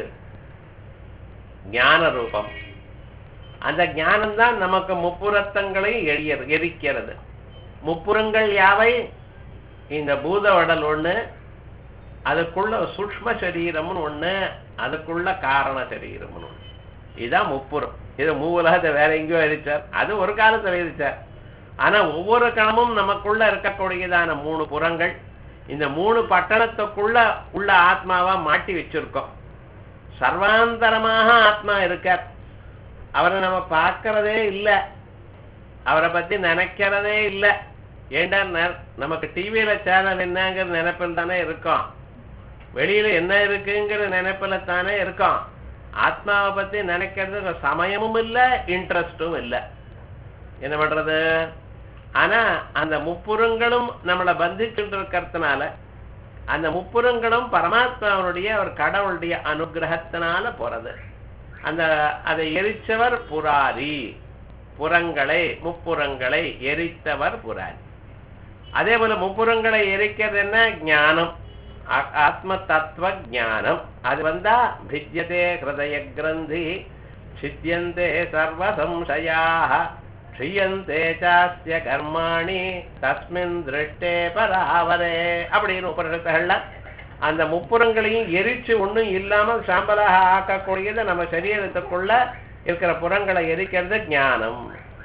Speaker 1: ஞான ரூபம் அந்த ஞானம் தான் நமக்கு முப்புரத்தங்களை எரிய எரிக்கிறது முப்புறங்கள் யாவை இந்த பூத உடல் ஒண்ணு அதுக்குள்ள சூக்ஷ்ம சரீரம்னு ஒண்ணு அதுக்குள்ள காரண சரீரம்னு ஒண்ணு இதுதான் முப்புறம் இது மூவுலகத்தை வேற எங்கேயோ எரிச்சார் அது ஒரு காலத்துல எரிச்சார் ஆனா ஒவ்வொரு கணமும் நமக்குள்ள இருக்கக்கூடியதான மூணு புறங்கள் இந்த மூணு பட்டணத்துக்குள்ள உள்ள ஆத்மாவா மாட்டி வச்சிருக்கோம் சர்வாந்தரமாக ஆத்மா இருக்கார் அவரை நம்ம பார்க்கறதே இல்லை அவரை பத்தி நினைக்கிறதே இல்லை ஏண்டா ந- நமக்கு டிவியில சேனல் என்னங்கிற நினைப்பில் தானே இருக்கோம் வெளியில என்ன இருக்குங்கிற நினைப்பில் தானே இருக்கோம் ஆத்மாவை பத்தி நினைக்கிறதுக்கு சமயமும் இல்லை இன்ட்ரெஸ்டும் இல்லை என்ன பண்றது ஆனா அந்த முப்புறங்களும் நம்மளை பந்திச்சுட்டு இருக்கிறதுனால அந்த முப்புறங்களும் பரமாத்மாவுடைய ஒரு கடவுளுடைய அனுகிரகத்தினால போறது அந்த அதை எரிச்சவர் புராரி புறங்களை முப்புறங்களை எரித்தவர் புராரி அதே போல முப்புறங்களை எரிக்கிறது என்ன ஞானம் ஆ- ஆத்ம தத்துவ ஞானம் அது வந்தா பிஜ்யதே ஹிருதய கிரந்தி சித்தியந்தே சர்வ சம்சயாக க்ஷியந்தே சாஸ்ய கர்மாணி தஸ்மின் திருஷ்டே பராவரே அப்படின்னு உபனிஷத்துகள்ல அந்த முப்புறங்களையும் எரிச்சு ஒண்ணும் இல்லாமல் சாம்பலாக ஆக்கக்கூடியது நம்ம சரீரத்துக்குள்ள இருக்கிற புறங்களை எரிக்கிறது ஞானம்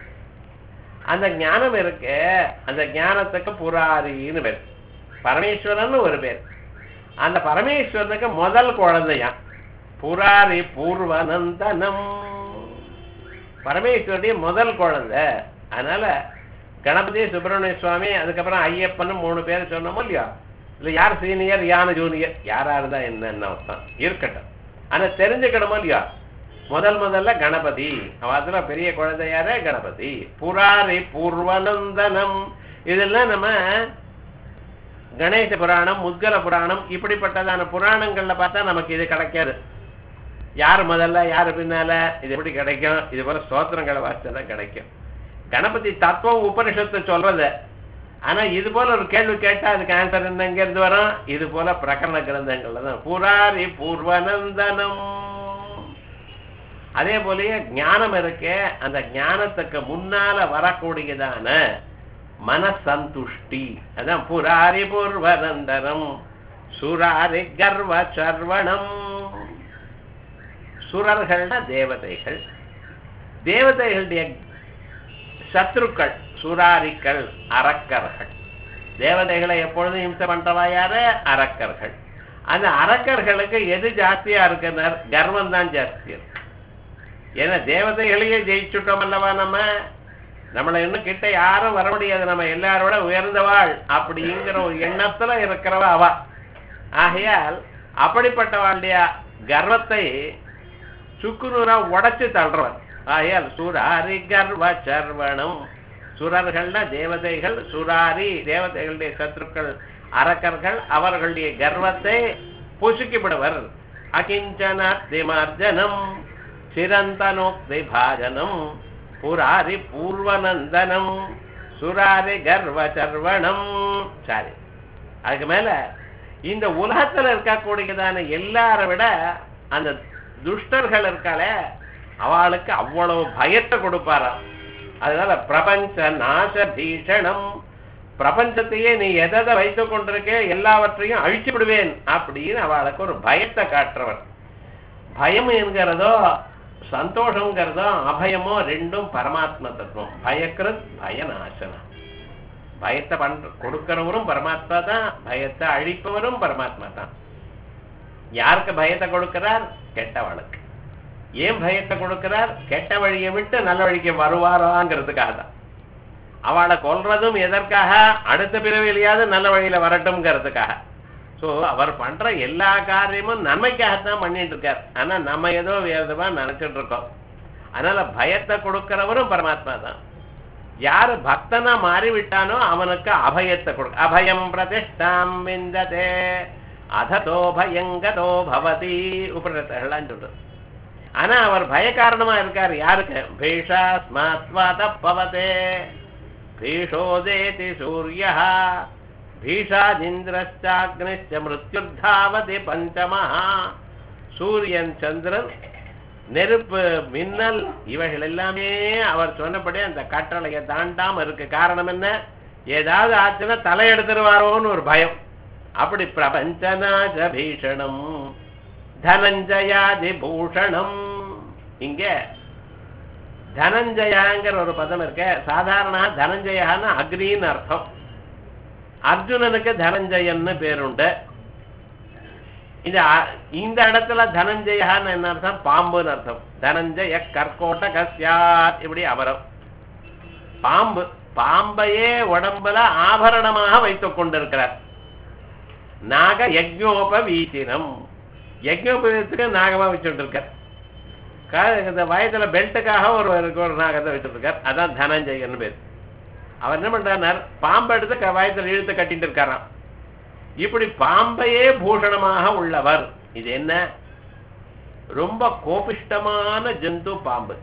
Speaker 1: அந்த ஞானம் இருக்கு அந்த ஞானத்துக்கு புராரின்னு பேர் பரமேஸ்வரன் ஒரு பேர் அந்த பரமேஸ்வரனுக்கு முதல் குழந்தையா புராரி பூர்வநந்தனம் பரமேஸ்வருடைய முதல் குழந்தை அதனால கணபதி சுப்பிரமணிய சுவாமி அதுக்கப்புறம் ஐயப்பன் மூணு பேர் சொன்னோமோ இல்லையா இல்ல யார் சீனியர் யார் ஜூனியர் யாரா இருந்தா என்னன்னு அர்த்தம் இருக்கட்டும் ஆனா தெரிஞ்சுக்கணுமோ இல்லையா முதல் முதல்ல கணபதி அவ அதுல பெரிய குழந்தை யாரு கணபதி புராரி பூர்வநந்தனம் இதெல்லாம் நம்ம கணேச புராணம் முத்கல புராணம் இப்படிப்பட்டதான புராணங்கள்ல பார்த்தா நமக்கு இது கிடைக்காது யார் முதல்ல யார் பின்னால இது எப்படி கிடைக்கும் இது போல ஸ்தோத்திரங்களை வாசிச்சதான் கிடைக்கும் கணபதி தத்துவம் உபனிஷத்து சொல்றது ஆனா இது போல ஒரு கேள்வி கேட்டா அதுக்கு ஆன்சர் என்ன எங்க இருந்து வரும் இது போல பிரகரண கிரந்தங்கள்ல தான் புராரி பூர்வநந்தனம் அதே போலயே ஞானம் இருக்கே அந்த ஞானத்துக்கு முன்னால வரக்கூடியதான மனசந்துஷ்டி அதான் புராரி பூர்வநந்தனம் சுராரி கர்வ சர்வணம் சுரர்கள்னா தேவதைகள் தேவதைகளுடைய சத்ருக்கள் சுராரிக்கள் அரக்கர்கள் தேவதைகளை எப்பொழுதும் இம்சை பண்றவா யாரு அரக்கர்கள் அந்த அரக்கர்களுக்கு எது ஜாஸ்தியா இருக்குனர் கர்வம் தான் ஜாஸ்தி இருக்கு ஏன்னா தேவதைகளையே ஜெயிச்சுட்டோம் அல்லவா நம்ம நம்மளை இன்னும் கிட்ட யாரும் வர முடியாது நம்ம எல்லாரோட உயர்ந்தவாள் அப்படிங்கிற ஒரு எண்ணத்துல இருக்கிறவ அவ ஆகையால் அப்படிப்பட்டவாளுடைய கர்வத்தை சுக்குநூறா உடைச்சு தள்ளுறவன் ஆகையால் சுராரி கர்வ சர்வணம் சுரர்கள்னா தேவதைகள் சுராரி தேவதைகளுடைய சத்துருக்கள் அரக்கர்கள் அவர்களுடைய கர்வத்தை புசுக்கிவிடுவர் அகிஞ்சனாத்தி மார்ஜனம் சிரந்தனோக்தி பாஜனம் புராரி பூர்வநந்தனம் சுராரி கர்வ சர்வணம் சரி அதுக்கு மேல இந்த உலகத்துல இருக்கக்கூடியதான எல்லாரை விட அந்த துஷ்டர்கள் இருக்காளே அவளுக்கு அவ்வளவு பயத்தை கொடுப்பாராம் அதனால பிரபஞ்ச நாச பீஷணம் பிரபஞ்சத்தையே நீ எதை வைத்துக் கொண்டிருக்கே எல்லாவற்றையும் அழிச்சு விடுவேன் அப்படின்னு அவளுக்கு ஒரு பயத்தை காட்டுறவர் பயம் என்கிறதோ சந்தோஷங்கிறதோ அபயமோ ரெண்டும் பரமாத்ம தத்துவம் பயக்கிருத் பயநாசனம் பயத்தை பண்ற கொடுக்கிறவரும் பரமாத்மா தான் பயத்தை அழிப்பவரும் பரமாத்மா தான் யாருக்கு பயத்தை கொடுக்கிறார் கெட்டவளுக்கு ஏன் பயத்தை கொடுக்கிறார் கெட்ட வழியை விட்டு நல்ல வழிக்கு வருவாராங்கிறதுக்காக தான் அவளை கொல்றதும் எதற்காக அடுத்த பிறவிலையாவது நல்ல வழியில வரட்டும்ங்கிறதுக்காக சோ அவர் பண்ற எல்லா காரியமும் நன்மைக்காகத்தான் பண்ணிட்டு இருக்கார் ஆனா நம்ம ஏதோ வேதமா நினைச்சிட்டு இருக்கோம் அதனால பயத்தை கொடுக்கிறவரும் பரமாத்மா தான் யாரு பக்தனா மாறிவிட்டானோ அவனுக்கு அபயத்தை கொடுக்க அபயம் பிரதிஷ்டாம் விந்ததே அததோ பயங்கதோ பவதி உபநிடத்தெல்லாம் சொல்றது ஆனா அவர் பய காரணமா இருக்கார் யாருக்கு பீஷா ஸ்மாத்வாத பவதே பீஷோதேதி சூரிய பீஷாதிந்திரச்சாக்னிச்ச மிருத்யுர்தாவதி பஞ்சமா சூரியன் சந்திரன் நெருப்பு மின்னல் இவைகள் எல்லாமே அவர் சொன்னபடி அந்த கட்டளையை தாண்டாம இருக்கு காரணம் என்ன ஏதாவது ஆச்சுன்னா தலை எடுத்துருவாரோன்னு ஒரு பயம் அப்படி பிரபஞ்சநாஜ பீஷணம் தனஞ்சயாதி பூஷணம் இங்க தனஞ்சயாங்கிற ஒரு பதம் இருக்க சாதாரண தனஞ்சயான்னு அக்னின்னு அர்த்தம் அர்ஜுனனுக்கு தனஞ்சயன்னு பேருண்டு இந்த அ- இந்த இடத்துல தனஞ்சயான்னு என்ன அர்த்தம் பாம்புன்னு அர்த்தம் தனஞ்சய கற்கோட்ட கஸ்யாத் இப்படி அபரம் பாம்பு பாம்பையே உடம்புல ஆபரணமாக வைத்துக் கொண்டிருக்கிறார் நாக யஜ்ஞோப வீசினம் யஜ்ஞோபவீதத்துக்கு நாகமா வச்சுட்டு இருக்கார் கா- இந்த வயதுல பெல்ட்டுக்காக ஒரு ஒரு நாகத்தை வச்சுட்டு இருக்கார் அதான் தனஞ்சயன் பேர் அவர் என்ன பண்றார் பாம்பை எடுத்து க- வயத்துல இழுத்து கட்டிட்டு இருக்காராம் இப்படி பாம்பையே பூஷணமாக உள்ளவர் இது என்ன ரொம்ப கோபிஷ்டமான ஜந்து பாம்பு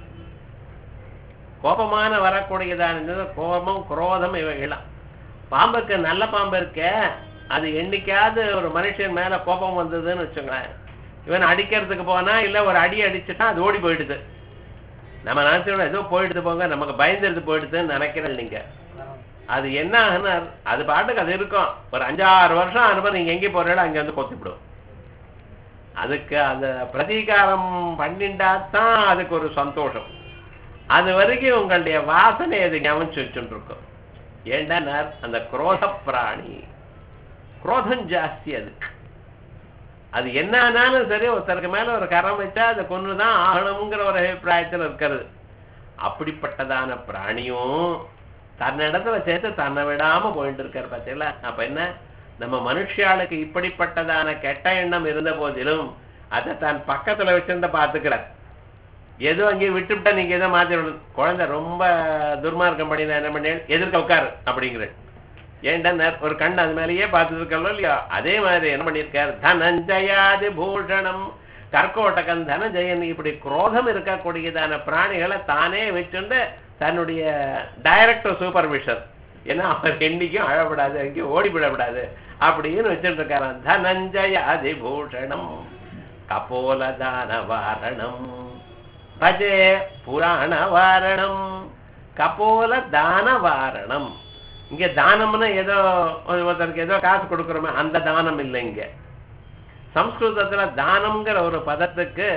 Speaker 1: கோபமான வரக்கூடியதான கோபம் குரோதம் இவைகளாம் பாம்புக்கு நல்ல பாம்பு இருக்க அது என்னைக்காவது ஒரு மனுஷன் மேல கோபம் வந்ததுன்னு வச்சுங்களேன் இவன் அடிக்கிறதுக்கு போனா இல்ல ஒரு அடி அடிச்சுட்டா அது ஓடி போயிடுது நம்ம நினைச்சோம் ஏதோ போயிடுது போங்க நமக்கு பயந்துடுது போயிடுதுன்னு நினைக்கிறேன் நீங்க அது என்ன ஆகுனா அது பாட்டுக்கு அது இருக்கும் ஒரு அஞ்சாறு வருஷம் அனுப்ப நீங்க எங்கே போறீங்களோ அங்க வந்து கொத்திவிடும் அதுக்கு அந்த பிரதீகாரம் பண்ணிண்டா தான் அதுக்கு ஒரு சந்தோஷம் அது வரைக்கும் உங்களுடைய வாசனை அது கவனிச்சு வச்சுட்டு இருக்கும் ஏண்டா அந்த குரோத பிராணி குரோதம் ஜாஸ்தி அதுக்கு அது என்ன ஆனாலும் சரி ஒருத்தருக்கு மேல ஒரு கரம் வச்சா அதை கொன்னுதான் ஆகணுங்கிற ஒரு அபிப்பிராயத்தில் இருக்கிறது அப்படிப்பட்டதான பிராணியும் தன்னிடத்துல சேர்த்து தன்னை விடாம போயிட்டு இருக்காரு பார்த்தீங்களா அப்ப என்ன நம்ம மனுஷியாளுக்கு இப்படிப்பட்டதான கெட்ட எண்ணம் இருந்த போதிலும் அதை தன் பக்கத்துல வச்சிருந்த பாத்துக்கிறார் ஏதோ அங்கேயே விட்டுவிட்டா நீங்க ஏதோ மாத்தி விடணும். குழந்தை ரொம்ப துர்மார்க்கம் பண்ணி நான் என்ன பண்ணேன் எதிர்க்க உட்காரு அப்படிங்கிறேன் ஏன்டா நேர் ஒரு கண் அது மேலேயே பார்த்துட்டு இருக்கല്ലോ இல்லையா அதே மாதிரி என்ன பண்ணியிருக்கார் தனஞ்சயாதி பூஷணம் கர்க்கோட்டகன் தனஞ்சயன் இப்படி குரோதம் இருக்கக்கூடியதான பிராணிகளை தானே வச்சுண்டு தன்னுடைய டைரக்டர் சூப்பர்விஷன் ஏன்னா அவர் என்னைக்கும் அழப்படாது எங்கேயும் ஓடிவிடக்கூடாது அப்படின்னு வச்சுட்டு இருக்காராம் தனஞ்சயாதி பூஷணம் கபோலதான வாரணம் பஜே புராண வாரணம் கபோல தான வாரணம் இங்க தானம்னா ஏதோ ஒரு- ஒருத்தருக்கு ஏதோ காசு கொடுக்குறோமே அந்த தானம் இல்லை இங்க சம்ஸ்கிருதத்துல தானம்ங்கிற ஒரு பதத்துக்கு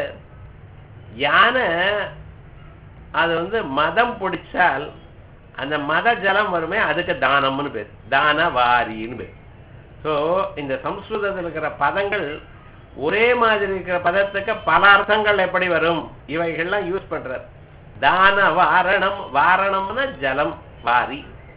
Speaker 1: யானை அது வந்து மதம் பிடிச்சால் அந்த மத ஜலம் வருமே அதுக்கு தானம்னு பேர் தானவாரின்னு பேர் ஸோ இந்த சம்ஸ்கிருதத்தில் இருக்கிற பதங்கள் ஒரே மாதிரி இருக்கிற பதத்துக்கு பல அர்த்தங்கள் எப்படி வரும் இவைகள்லாம் யூஸ் பண்றார் தான வாரணம் வாரணம்னா ஜலம் வாரி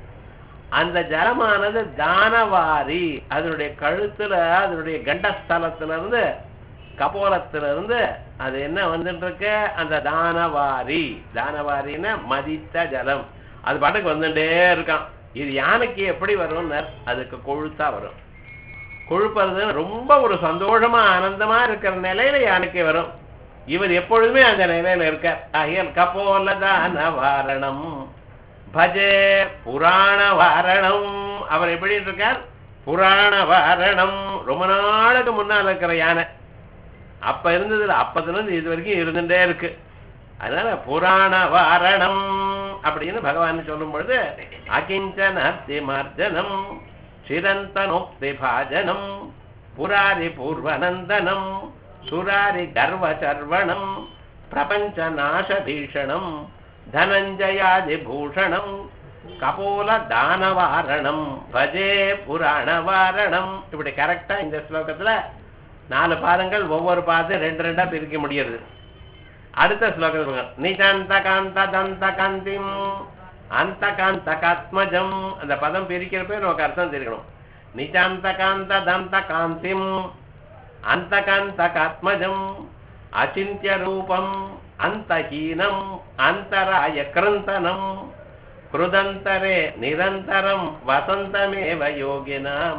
Speaker 1: அந்த ஜலமானது தானவாரி அதனுடைய கழுத்துல அதனுடைய கண்டஸ்தலத்துல இருந்து கபோலத்துல இருந்து அது என்ன வந்துட்டு இருக்கு அந்த தானவாரி தானவாரின்னா மதித்த ஜலம் அது பாட்டுக்கு வந்துட்டே இருக்கான் இது யானைக்கு எப்படி வரும்னு அதுக்கு கொழுத்தா வரும் கொழுப்பறது ரொம்ப ஒரு சந்தோஷமா ஆனந்தமா இருக்கிற நிலையில யானைக்கு வரும் இவர் எப்பொழுதுமே அந்த நிலையில இருக்கார் ஆகியால் கபோலதான வாரணம் பஜே புராண வாரணம் அவர் எப்படி இருக்கார் புராண வாரணம் ரொம்ப நாளுக்கு முன்னால் இருக்கிற யானை அப்ப இருந்ததுல அப்பத்துல இருந்து இது வரைக்கும் இருந்துட்டே இருக்கு அதனால புராண வாரணம் அப்படின்னு பகவான் சொல்லும் பொழுது அகிஞ்சனத்தி மார்ஜனம் சிரந்தனோக்தி பாஜனம் புராரி பூர்வநந்தனம் சுராரி கர்வ சர்வணம் பிரபஞ்ச நாச பீஷணம் தனஞ்சயாதி பூஷணம் கபோல தானவாரணம் பஜே புராண வாரணம் இப்படி கரெக்டா இந்த ஸ்லோகத்துல நாலு பாதங்கள் ஒவ்வொரு பாதம் ரெண்டு ரெண்டா பிரிக்க முடியாது அடுத்த ஸ்லோகத்தில் நிஜந்த காந்த தந்த காந்திம் அந்த காந்த காத்மஜம் அந்த பதம் பிரிக்கிறப்ப நமக்கு அர்த்தம் தெரியணும் நிஜாந்த காந்த தந்த காந்திம் அந்த காந்த காத்மஜம் அச்சிந்திய ரூபம் அந்தஹீனம் அந்தராய கிருந்தனம் கிருதந்தரே நிரந்தரம் வசந்தமேவ யோகினாம்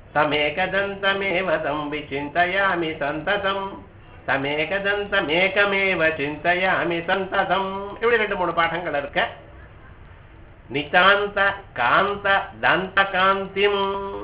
Speaker 1: தமேகதந்தமேவ தம் விசிந்தயாமி சந்ததம் தமேகதந்தமேகமேவ சிந்தயாமி சந்ததம் இப்படி ரெண்டு மூணு பாடங்கள் இருக்க நிதாந்த காந்த தந்த காந்திம்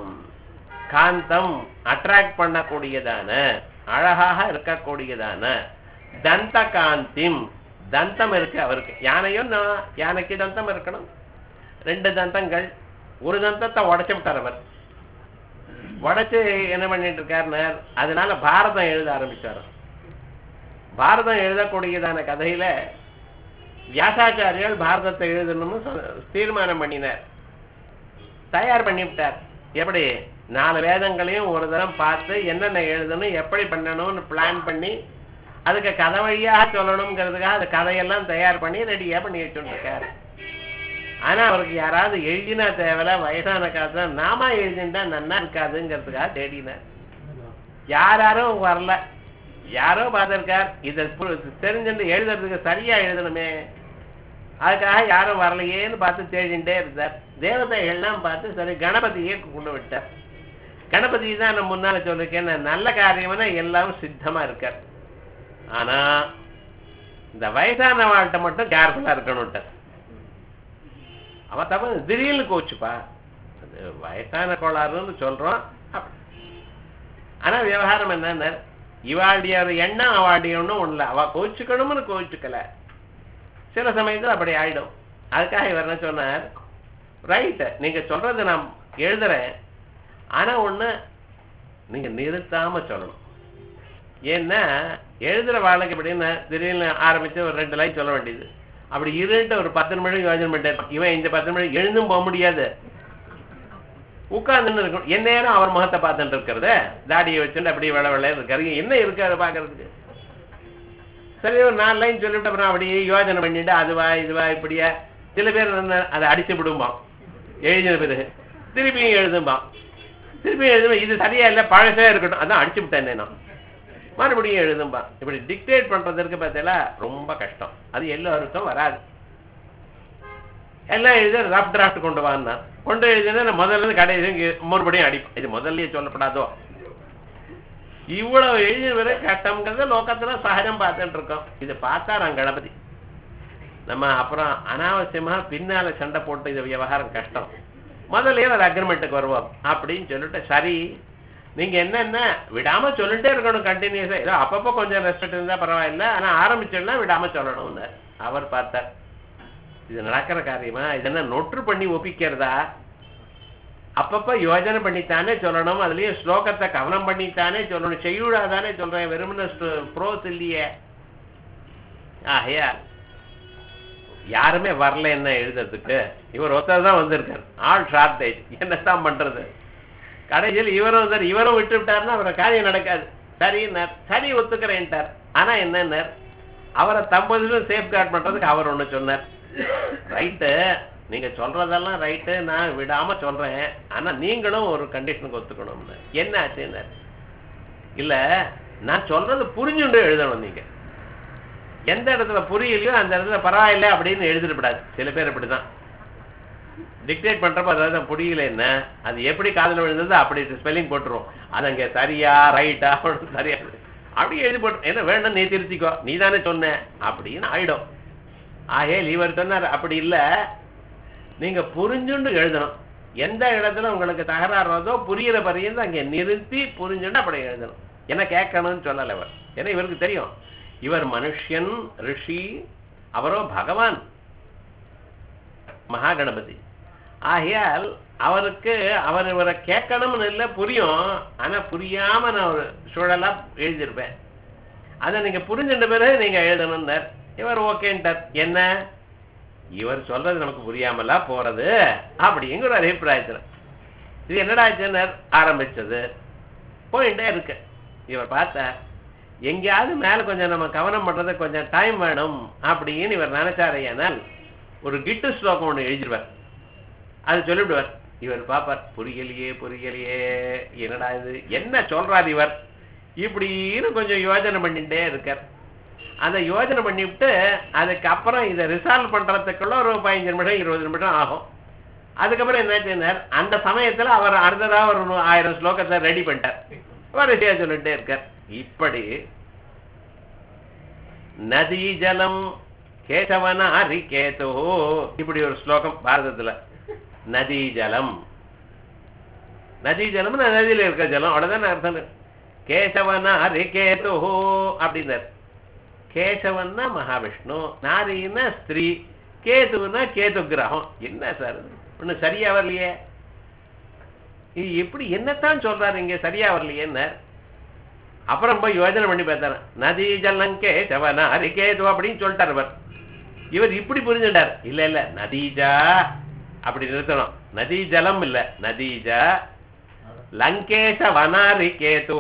Speaker 1: காந்தம் அட்ராக்ட் பண்ணக்கூடியதான அழகாக இருக்கக்கூடியதான தந்த காந்திம் தந்தம் இருக்கு அவருக்கு யானையும் நான் யானைக்கு தந்தம் இருக்கணும் ரெண்டு தந்தங்கள் ஒரு தந்தத்தை உடைச்சு விட்டார் அவர் உடைச்சு என்ன பண்ணிட்டு இருக்காருன்னு அதனால பாரதம் எழுத ஆரம்பிச்சாரு பாரதம் எழுதக்கூடியதான கதையில வியாசாச்சாரியால் பாரதத்தை எழுதணும்னு சொ- தீர்மானம் பண்ணினார் தயார் பண்ணிவிட்டார் எப்படி நாலு வேதங்களையும் ஒரு தரம் பார்த்து என்னென்ன எழுதணும் எப்படி பண்ணணும்னு பிளான் பண்ணி அதுக்கு கதை வழியாக சொல்லணுங்கிறதுக்காக அந்த கதையெல்லாம் தயார் பண்ணி ரெடியா பண்ணி வச்சுருக்காரு ஆனா அவருக்கு யாராவது எழுதினா தேவையில்ல வயசான காலத்துல நாம எழுதிண்டா நன்னா இருக்காதுங்கிறதுக்காக தேடினார் யாராரும் வரல யாரோ பார்த்திருக்கார் இதை பு- தெரிஞ்சுட்டு எழுதுறதுக்கு சரியா எழுதணுமே அதுக்காக யாரும் வரலையேன்னு பார்த்து தேடிண்டே இருந்தார் தேவதைகள்லாம் பார்த்து சரி கணபதியே கொண்டு விட்டார் கணபதி தான் நான் முன்னால சொல்லிருக்கேன் நான் நல்ல காரியம்னா எல்லாரும் சித்தமா இருக்கார் ஆனா இந்த வயசான வாழ்கிட்ட மட்டும் கேர்ஃபுல்லா இருக்கணும்ட்டார் அவ தப்பு திடீர்னு கோச்சுப்பா அது வயசான கோளாறுன்னு சொல்றோம் அப்படி. ஆனா விவகாரம் என்னன்னா இவாளுடைய ஒரு எண்ணம் அவாளுடைய ஒண்ணும் ஒண்ணு அவ கோச்சுக்கணும்னு கோச்சுக்கல சில சமயத்துல அப்படி ஆயிடும் அதுக்காக இவர் என்ன சொன்னார் ரைட் நீங்க சொல்றது நான் எழுதுறேன் ஆனா ஒண்ணு நீங்க நிறுத்தாம சொல்லணும் ஏன்னா எழுதுற வாழ்க்கை எப்படின்னா திடீர்னு ஆரம்பிச்சு ஒரு ரெண்டு லைன் சொல்ல வேண்டியது அப்படி இருந்துட்டு ஒரு பத்து நிமிடம் யோஜனை பண்ணிட்டு இவன் இந்த பத்து நிமிடம் எழுந்தும் போக முடியாது உட்கார்ந்துன்னு இருக்கணும் என்ன நேரம் அவர் முகத்தை பார்த்துட்டு இருக்கிறத தாடியை வச்சுட்டு அப்படியே வெள வெள்ள இருக்காரு என்ன இருக்காரு பாக்குறதுக்கு சரி ஒரு நாலு லைன் சொல்லிவிட்டு அப்புறம் அப்படியே யோஜனை பண்ணிட்டு அதுவா இதுவா இப்படியா சில பேர் என்ன அதை அடிச்சு விடும்பான் எழுதின பிறகு திருப்பியும் எழுதும்பான் திருப்பியும் எழுதும் இது சரியா இல்லை பழசே இருக்கட்டும் அதான் அடிச்சு விட்டேன் நான் மறுபடியும் எழுதும்பா இப்படி டிக்டேட் பண்றதற்கு பார்த்தீங்களா ரொம்ப கஷ்டம் அது எல்லோருக்கும் வராது எல்லாம் எழுத ரஃப் டிராஃப்ட் கொண்டு வான்னா கொண்டு எழுதினா முதல்ல இருந்து கடைசி இங்க மறுபடியும் அடிப்போம் இது முதல்லயே சொல்லப்படாதோ இவ்வளவு எழுதின கஷ்டம்ங்கிறது லோகத்துல சகஜம் பார்த்துட்டு இருக்கோம் இது பார்த்தாராம் கணபதி நம்ம அப்புறம் அனாவசியமா பின்னால சண்டை போட்டு இது விவகாரம் கஷ்டம் முதல்லயே ஒரு அக்ரிமெண்ட்டுக்கு வருவோம் அப்படின்னு சொல்லிட்டு சரி நீங்க என்னென்ன விடாம சொல்லிட்டே இருக்கணும் கண்டினியூஸா ஏதோ அப்பப்போ கொஞ்சம் ரெஸ்பெக்ட் இருந்தா பரவாயில்ல ஆனா ஆரம்பிச்சோம்னா விடாம சொல்லணும்னு அவர் பார்த்தார் இது நடக்கிற காரியமா இது என்ன நொற்று பண்ணி ஒப்பிக்கிறதா அப்பப்ப யோஜனை பண்ணித்தானே சொல்லணும் அதுலயும் ஸ்லோகத்தை கவனம் பண்ணித்தானே சொல்லணும் செய்யுடாதானே சொல்றேன் வெறுமன ப்ரோஸ் இல்லையே ஆகையா யாருமே வரல என்ன எழுதுறதுக்கு இவர் ஒருத்தர் தான் வந்திருக்கார் ஆல் ஷார்டேஜ் என்னத்தான் பண்றது கடைசியில் இவரும் வந்தார் இவரும் விட்டு விட்டாருன்னா அவரை காரியம் நடக்காது சரின்னார் சரி ஒத்துக்கிறேன்ட்டார் ஆனா என்னன்னார் அவரை தம்பதிலும் சேஃப் கார்ட் பண்றதுக்கு அவர் ஒண்ணு சொன்னார் ரைட்டு நீங்க சொல்றதெல்லாம் ரைட்டு நான் விடாம சொல்றேன் ஆனா நீங்களும் ஒரு கண்டிஷனுக்கு ஒத்துக்கணும்னு என்ன ஆச்சுன்னார் இல்ல நான் சொல்றது புரிஞ்சுண்டு எழுதணும் நீங்க எந்த இடத்துல புரியலையோ அந்த இடத்துல பரவாயில்ல அப்படின்னு எழுதிடக்கூடாது சில பேர் அப்படிதான் டிக்டேட் பண்றப்ப அதாவது புரியல என்ன அது எப்படி காதுல விழுந்தது அப்படி ஸ்பெல்லிங் போட்டுரும் அது அங்க சரியா ரைட்டா சரியா அப்படி எழுதி போட்டு என்ன வேணும் நீ திருத்திக்கோ நீ தானே சொன்ன அப்படின்னு ஆயிடும் ஆகே இவர் சொன்னார் அப்படி இல்ல நீங்க புரிஞ்சுண்டு எழுதணும் எந்த இடத்துல உங்களுக்கு தகராறு வருதோ புரியிற பரியந்து அங்க நிறுத்தி புரிஞ்சுண்டு அப்படி எழுதணும் என்ன கேட்கணும்னு சொல்லல இவர் ஏன்னா இவருக்கு தெரியும் இவர் மனுஷன் ரிஷி அவரோ பகவான் மகாகணபதி ஆகையால் அவருக்கு அவர் இவரை கேட்கணும்னு இல்லை புரியும் ஆனா புரியாம நான் ஒரு சூழலா எழுதியிருப்பேன் அதை நீங்க புரிஞ்சுட்ட பிறகு நீங்க எழுதணும்னார் இவர் ஓகேன்ட்டார் என்ன இவர் சொல்றது நமக்கு புரியாமலா போறது அப்படிங்கிற ஒரு அபிப்பிராயத்துல இது என்னடா ஆச்சுன்னார் ஆரம்பிச்சது போயிட்டே இருக்கு இவர் பார்த்தார் எங்கேயாவது மேல கொஞ்சம் நம்ம கவனம் பண்றது கொஞ்சம் டைம் வேணும் அப்படின்னு இவர் நினைச்சாரையானால் ஒரு கிட்டு ஸ்லோகம் ஒண்ணு எழுதிடுவார் அது சொல்லிவிடுவார் இவர் பாப்பார் புரியலையே புரியலையே என்னடா இது என்ன சொல்றார் இவர் இப்படின்னு கொஞ்சம் யோஜனை பண்ணிட்டே இருக்கார் அந்த யோஜனை பண்ணிவிட்டு அதுக்கப்புறம் இதை ரிசால்வ் பண்றதுக்குள்ள ஒரு பதினஞ்சு நிமிஷம் இருபது நிமிஷம் ஆகும் அதுக்கப்புறம் என்ன செய்யினார் அந்த சமயத்துல அவர் அடுத்ததா ஒரு நூ- ஆயிரம் ஸ்லோகத்தை ரெடி பண்ணிட்டார் வரிசையா சொல்லிட்டே இருக்கார் இப்படி நதி ஜலம் கேசவன ஹரிகேது இப்படி ஒரு ஸ்லோகம் பாரதத்துல நதி ஜலம் நதி ஜலம் நதியில இருக்க ஜலம் அவ்வளவுதான் அர்த்தம் கேசவன ஹரிகேது அப்படின்னார் கேசவன்னா மகாவிஷ்ணு நாரின்னா ஸ்திரீ கேதுன்னா கேது கிரகம் என்ன சார் இது? ஒன்னும் சரியா வரலையே இது எப்படி என்னத்தான் சொல்றாரு இங்க சரியா வரலையேன்னு அப்புறம் போய் யோஜனை பண்ணி பார்த்தாரு நதி ஜலங்கே சவன அரிகேது அப்படின்னு சொல்லிட்டார் இவர் இவர் இப்படி புரிஞ்சுட்டார் இல்ல இல்ல நதீஜா அப்படி நிறுத்தணும் நதி ஜலம் இல்ல நதீஜா லங்கேஷ வனாரிகேது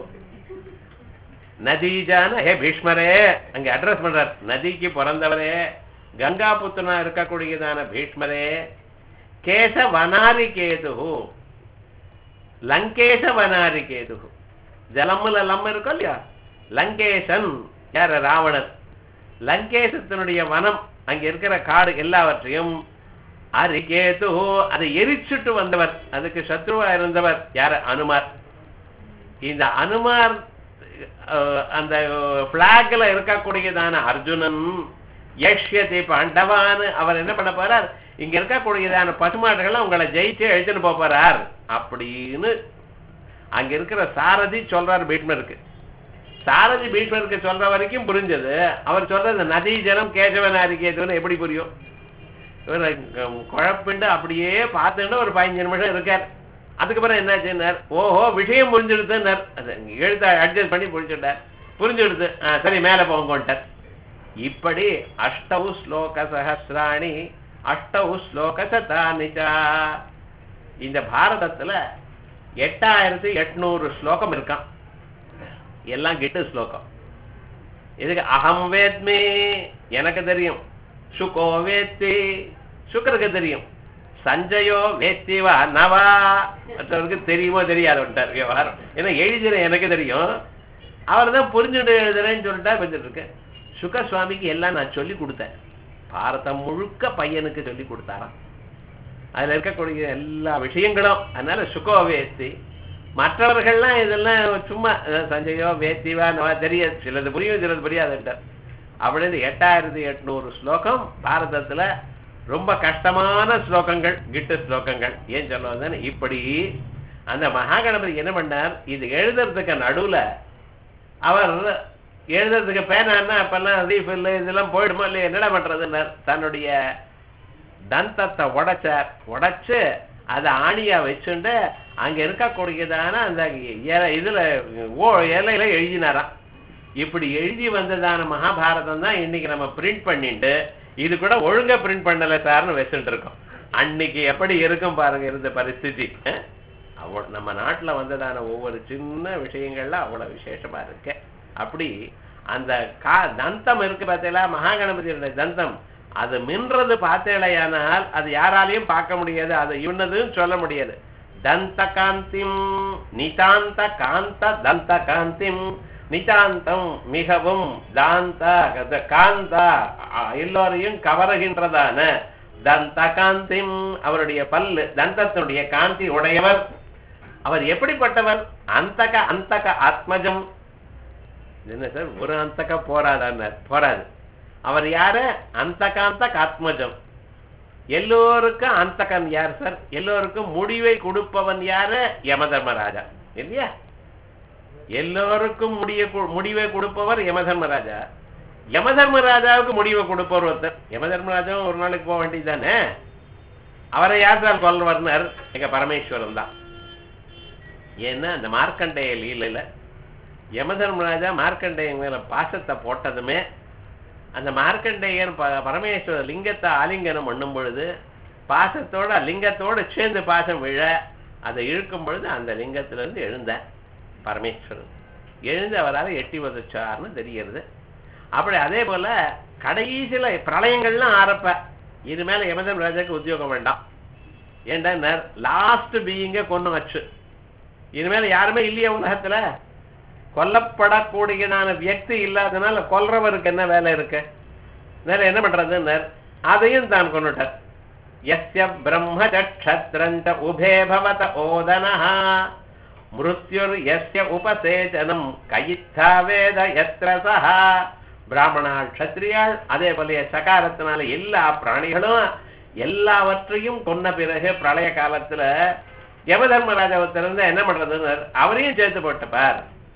Speaker 1: நதீஜான ஹே பீஷ்மரே அங்க அட்ரஸ் பண்றார் நதிக்கு பிறந்தவரே கங்கா புத்தனா இருக்கக்கூடியதான பீஷ்மரே கேச வனாரிகேது லங்கேஷ வனாரிகேது ஜலம்ல லம் இருக்கும் இல்லையா லங்கேசன் யார ராவணன் லங்கேசத்தினுடைய வனம் அங்க இருக்கிற காடு எல்லாவற்றையும் அரிகேது அதை எரிச்சுட்டு வந்தவர் அதுக்கு சத்ருவா இருந்தவர் யார அனுமார் இந்த அனுமார் அஹ், அந்த பிளாக்ல இருக்கக்கூடியதான அர்ஜுனன் யக்ஷதி பாண்டவான்னு அவர் என்ன பண்ண போறார் இங்க இருக்கக்கூடியதான பசுமாடுகளை உங்களை ஜெயிச்சு எழுத்துன்னு போப் போறார் அப்படின்னு அங்க இருக்கிற சாரதி சொல்றார் பீட்மருக்கு சாரதி பீஷ்மருக்கு சொல்ற வரைக்கும் புரிஞ்சது அவர் சொல்றது நதி ஜலம் கேசவன் அறிக்கேதுன்னு எப்படி புரியும் இவர் ம், குழப்பிண்டு அப்படியே பார்த்துட்டு ஒரு பதினஞ்சு நிமிஷம் இருக்கார் அதுக்கப்புறம் என்னாச்சுன்னார் ஓஹோ விஷயம் புரிஞ்சுடுதுன்னார் அது எழுத்த அட்ஜஸ்ட் பண்ணி புரிஞ்சுட்டார் புரிஞ்சுடுது ஆ, சரி மேலே போங்கோன்ட்டார் இப்படி அஷ்டவு ஸ்லோக சஹசிராணி அஷ்டவு ஸ்லோக சதானிச்சா இந்த பாரதத்துல எட்டாயிரத்தி எட்நூறு ஸ்லோகம் இருக்கான் எல்லாம் கிட்டு ஸ்லோகம் இதுக்கு அகம் வேத்மி எனக்கு தெரியும் சுகோ வேத்தி சுக்கருக்கு தெரியும் சஞ்சயோ வேத்திவா நவா மற்றவருக்கு தெரியுமோ தெரியாதுன்ட்டார் விவகாரம் ஏன்னா எழுதுறேன் எனக்கு தெரியும் அவர் தான் புரிஞ்சுட்டு எழுதுறேன்னு சொல்லிட்டா வந்துட்டு இருக்கு சுக சுவாமிக்கு எல்லாம் நான் சொல்லி கொடுத்தேன் பாரதம் முழுக்க பையனுக்கு சொல்லி கொடுத்தாராம் அதுல இருக்கக்கூடிய எல்லா விஷயங்களும் அதனால சுகோ வேத்தி மற்றவர்கள்லாம் இதெல்லாம் சும்மா அஹ், சஞ்சயோ வேத்திவா நவா தெரியாது சிலது புரியும் சிலது புரியாதுன்ட்டார் அப்படின்னு எட்டாயிரத்தி எட்நூறு ஸ்லோகம் பாரதத்துல ரொம்ப கஷ்டமான ஸ்லோகங்கள் கிட்ட ஸ்லோகங்கள் ஏன் சொல்ல வந்தேன்னு இப்படி அந்த மகாகணபதி என்ன பண்ணார் இது எழுதுறதுக்கு நடுவுல அவர் எழுதுறதுக்கு பேனான்னா அப்பெல்லாம் ரீஃபில் இதெல்லாம் போயிடுமா இல்லையா என்னடா பண்றதுன்னார் தன்னுடைய தந்தத்தை உடைச்சார் உடைச்சு அதை ஆணியா வச்சுண்டு அங்க இருக்கக்கூடியதான அந்த இலை இதுல ஓ இலையில எழுதினாராம் இப்படி எழுதி வந்ததான மகாபாரதம் தான் இன்னைக்கு நம்ம பிரிண்ட் பண்ணிட்டு இது கூட ஒழுங்கா பிரிண்ட் பண்ணல சார்னு வச்சுட்டு இருக்கோம் அன்னைக்கு எப்படி இருக்கும் பாருங்க இருந்த பரிஸ்திதி அஹ்? அவ்வளோ நம்ம நாட்டுல வந்ததான ஒவ்வொரு சின்ன விஷயங்கள்ல அவ்வளவு விசேஷமா இருக்கு அப்படி அந்த கா தந்தம் இருக்கு பார்த்தீங்களா மகாகணபதியோட தந்தம் அது மின்றது பார்த்தேலையானால் அது யாராலையும் பார்க்க முடியாது அது இவனதுன்னு சொல்ல முடியாது தந்த காந்திம் நிதாந்த காந்த தந்த காந்திம் நிதாந்தம் மிகவும் தாந்த கத காந்தா அ- எல்லோரையும் கவருகின்றதான தந்த காந்திம் அவருடைய பல்லு தந்தத்தினுடைய காந்தி உடையவர் அவர் எப்படிப்பட்டவர் அந்தக அந்தக ஆத்மஜம் என்ன சார் ஒரு அந்தக போராதார் போராது அவர் யாரு அந்தகாந்த ஆத்மஜம் எல்லோருக்கும் அந்தகன் யார் சார் எல்லோருக்கும் முடிவை கொடுப்பவன் யாரு யமதர்மராஜா இல்லையா எல்லோருக்கும் முடிய முடிவை கொடுப்பவர் யமதர்மராஜா யமதர்மராஜாவுக்கு முடிவை கொடுப்பவர் ஒருத்தர் யமதர்மராஜாவும் ஒரு நாளைக்கு போக வேண்டியதுதானே அவரை யார் தான் கொல்றவர்னர் எங்க பரமேஸ்வரன் தான் ஏன்னா அந்த மார்க்கண்டேய லீலையில யமதர்மராஜா மார்க்கண்டேயன் மேல பாசத்தை போட்டதுமே அந்த மார்க்கண்டேயர் ப- பரமேஸ்வர லிங்கத்தை ஆலிங்கனம் பண்ணும் பொழுது பாசத்தோட லிங்கத்தோட சேர்ந்து பாசம் விழ அதை இழுக்கும் பொழுது அந்த லிங்கத்திலிருந்து எழுந்த பரமேஸ்வரன் எழுந்து அவரால் எட்டி உதச்சார்னு தெரிகிறது அப்படி அதே போல கடைசியில பிரளயங்கள்லாம் ஆரப்ப இது மேல யமதம் ராஜாக்கு உத்தியோகம் வேண்டாம் ஏன்டா லாஸ்ட் பீயிங்க கொண்டு வச்சு இனிமேல் யாருமே இல்லையா உலகத்துல கொல்லப்படக்கூடியதான வியக்தி இல்லாதனால கொல்றவருக்கு என்ன வேலை இருக்கு வேற என்ன பண்றதுன்னு அதையும் தான் கொண்டுட்டார் எஸ்ய பிரம்ம சக்ஷத்ரஞ்ச உபே பவத ஓதனஹ மிருத்யுர் எஸ்ய உபசேச்சனம் கயித்தா வேத எத்திர சஹா பிராமணாள் க்ஷத்ரியாள் அதே போல சகாரத்தினால எல்லா பிராணிகளும் எல்லாவற்றையும் கொன்ன பிறகு பிரளய காலத்துல யமதர்மராஜாவை திறந்து என்ன பண்றதுன்னு அவரையும் சேர்த்து போட்டுப்பார்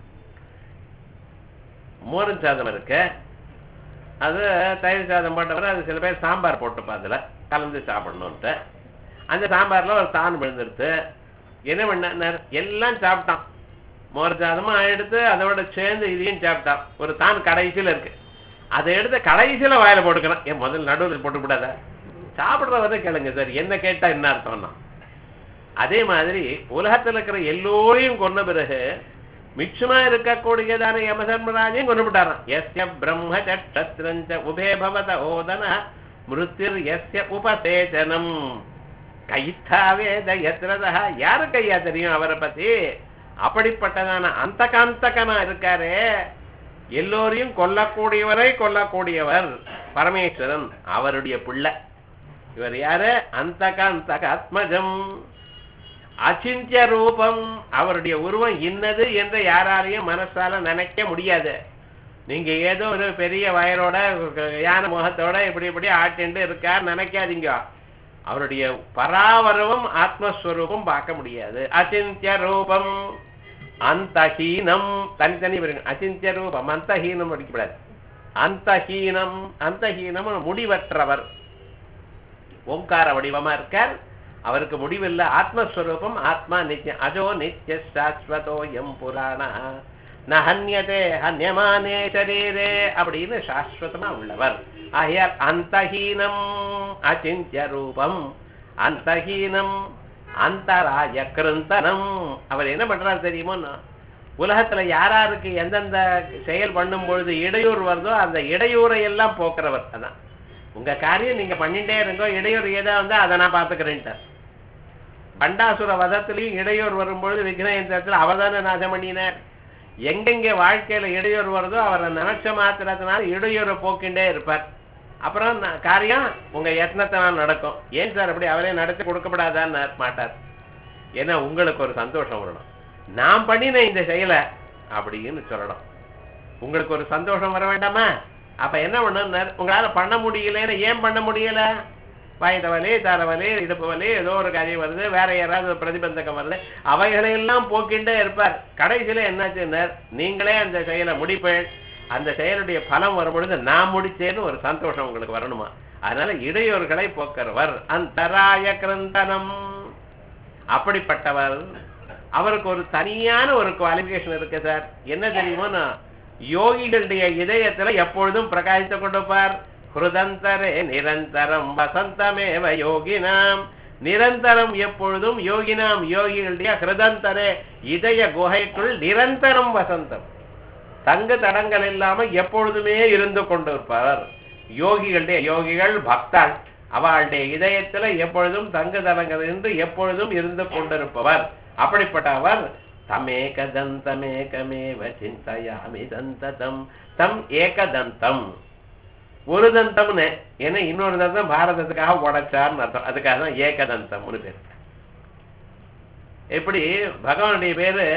Speaker 1: மோரும் சாதம் இருக்கு அது தயிர் சாதம் போட்டவரை அது சில பேர் சாம்பார் போட்டுப்பா அதுல கலந்து சாப்பிடணுன்ட்டு அந்த சாம்பார்ல ஒரு தான் விழுந்துருது என்ன பண்ணார் எல்லாம் சாப்பிட்டான் மோர் சாதமும் எடுத்து அதோட சேர்ந்து இதையும் சாப்பிட்டான் ஒரு தான் கடைசியில இருக்கு அதை எடுத்து கடைசியில வாயில போட்டுக்கிறான் ஏன் முதல்ல நடுவில் போட்டு விடாத சாப்பிடுறவரை கேளுங்க சார் என்ன கேட்டா என்ன அர்த்தம்னா அதே மாதிரி உலகத்துல இருக்கிற எல்லோரையும் கொன்ன பிறகு மிச்சமா இருக்கக்கூடியதான யமதர்மராஜையும் கொண்டு விட்டாராம் எஸ்ய பிரம்ம சட்சத்திரஞ்ச உபே பவத ஓதன மிருத்திர் எஸ்ய உபசேச்சனம் கைத்தாவேத எத்திரதா யாரு கையா தெரியும் அவரை பத்தி அப்படிப்பட்டதான அந்த காந்தகனா இருக்காரே எல்லோரையும் கொல்லக்கூடியவரை கொல்லக்கூடியவர் பரமேஸ்வரன் அவருடைய பிள்ளை இவர் யாரு அந்த ஆத்மஜம் அச்சிந்திய ரூபம் அவருடைய உருவம் இன்னது என்று யாராலையும் மனசால நினைக்க முடியாது நீங்க ஏதோ ஒரு பெரிய வயரோட யானை முகத்தோட இப்படி இப்படி ஆட்டிண்டு இருக்கார் நினைக்காதீங்க அவருடைய பராவரவும் ஆத்மஸ்வரூபம் பார்க்க முடியாது அச்சிந்திய ரூபம் அந்தஹீனம் தனித்தனி வருங்க அச்சிந்திய ரூபம் அந்தஹீனம் படிக்கப்படாது அந்தஹீனம் அந்தஹீனம் முடிவற்றவர் ஓங்கார வடிவமா இருக்கார் அவருக்கு முடிவில்ல ஆத்மஸ்வரூபம் ஆத்மா நித்தியம் அஜோ நித்திய சாஸ்வதோ எம் புராண நஹன்யதே ஹன்யமானே சரீரே அப்படின்னு சாஸ்வதமா உள்ளவர் ஆகையால் அந்தஹீனம் அச்சிந்திய ரூபம் அந்தஹீனம் அந்தராய கிருந்தனம் அவர் என்ன பண்றாரு தெரியுமோ உலகத்துல யாராருக்கு எந்தெந்த செயல் பண்ணும் பொழுது இடையூறு வருதோ அந்த இடையூறை எல்லாம் போக்குறவர் அதான் உங்க காரியம் நீங்க பண்ணிட்டே இருங்கோ இடையூறு ஏதா வந்தா அதை நான் பாத்துக்கிறேன்ட்டார் பண்டாசுர வதத்திலையும் இடையூறு வரும்பொழுது விக்னயந்திரத்தில் அவர் தானே நாசம் பண்ணினார் எங்கெங்க வாழ்க்கையில இடையூறு வருதோ அவரை நினைச்ச மாத்திரத்தினால இடையூறை போக்கிண்டே இருப்பார் அப்புறம் நான் காரியம் உங்க யத்னத்தினால் நடக்கும் ஏன் சார் அப்படி அவரே நடத்தி கொடுக்கப்படாதான்னு மாட்டார் ஏன்னா உங்களுக்கு ஒரு சந்தோஷம் வரணும் நான் பண்ணின இந்த செயலை அப்படின்னு சொல்லணும் உங்களுக்கு ஒரு சந்தோஷம் வர வேண்டாமா அப்ப என்ன பண்ணார் உங்களால பண்ண முடியலன்னு ஏன் பண்ண முடியல வாய்ந்த வலி தர வலி இடுப்பு வலி ஏதோ ஒரு காரியம் வருது வேற யாராவது ஒரு பிரதிபந்தகம் வருது அவைகளையெல்லாம் போக்கிண்டே இருப்பார் கடைசியில என்னாச்சுன்னார் நீங்களே அந்த செயலை முடிப்பேன் அந்த செயலுடைய பலம் வரும் பொழுது நான் முடிச்சேன்னு ஒரு சந்தோஷம் உங்களுக்கு வரணுமா அதனால இடையூறுகளை போக்குறவர் அந்தராய கிரந்தனம் அப்படிப்பட்டவர் அவருக்கு ஒரு தனியான ஒரு குவாலிபிகேஷன் இருக்கு சார் என்ன தெரியுமோன்னா யோகிகளுடைய இதயத்துல எப்பொழுதும் பிரகாசித்துக் கொண்டிருப்பார் ஹிருதந்தரே நிரந்தரம் வசந்தமேவ யோகினாம் நிரந்தரம் எப்பொழுதும் யோகினாம் யோகிகளுடைய ஹிருதந்தரே இதய குகைக்குள் நிரந்தரம் வசந்தம் தங்கு தடங்கள் இல்லாம எப்பொழுதுமே இருந்து கொண்டிருப்பார் யோகிகளுடைய யோகிகள் பக்தாள் அவளுடைய இதயத்துல எப்பொழுதும் தங்கு தடங்கள் இருந்து எப்பொழுதும் இருந்து கொண்டிருப்பவர் அப்படிப்பட்ட அவர் தமேகதந்தமேகமேவ சிந்தயாமி தந்ததம் தம் ஏகதந்தம் ஒரு தந்தம்னு ஏன்னா இன்னொரு தந்தம் பாரதத்துக்காக உடைச்சார்னு அர்த்தம் அதுக்காக தான் ஏகதந்தம்னு பேர் எப்படி பகவானுடைய பேரு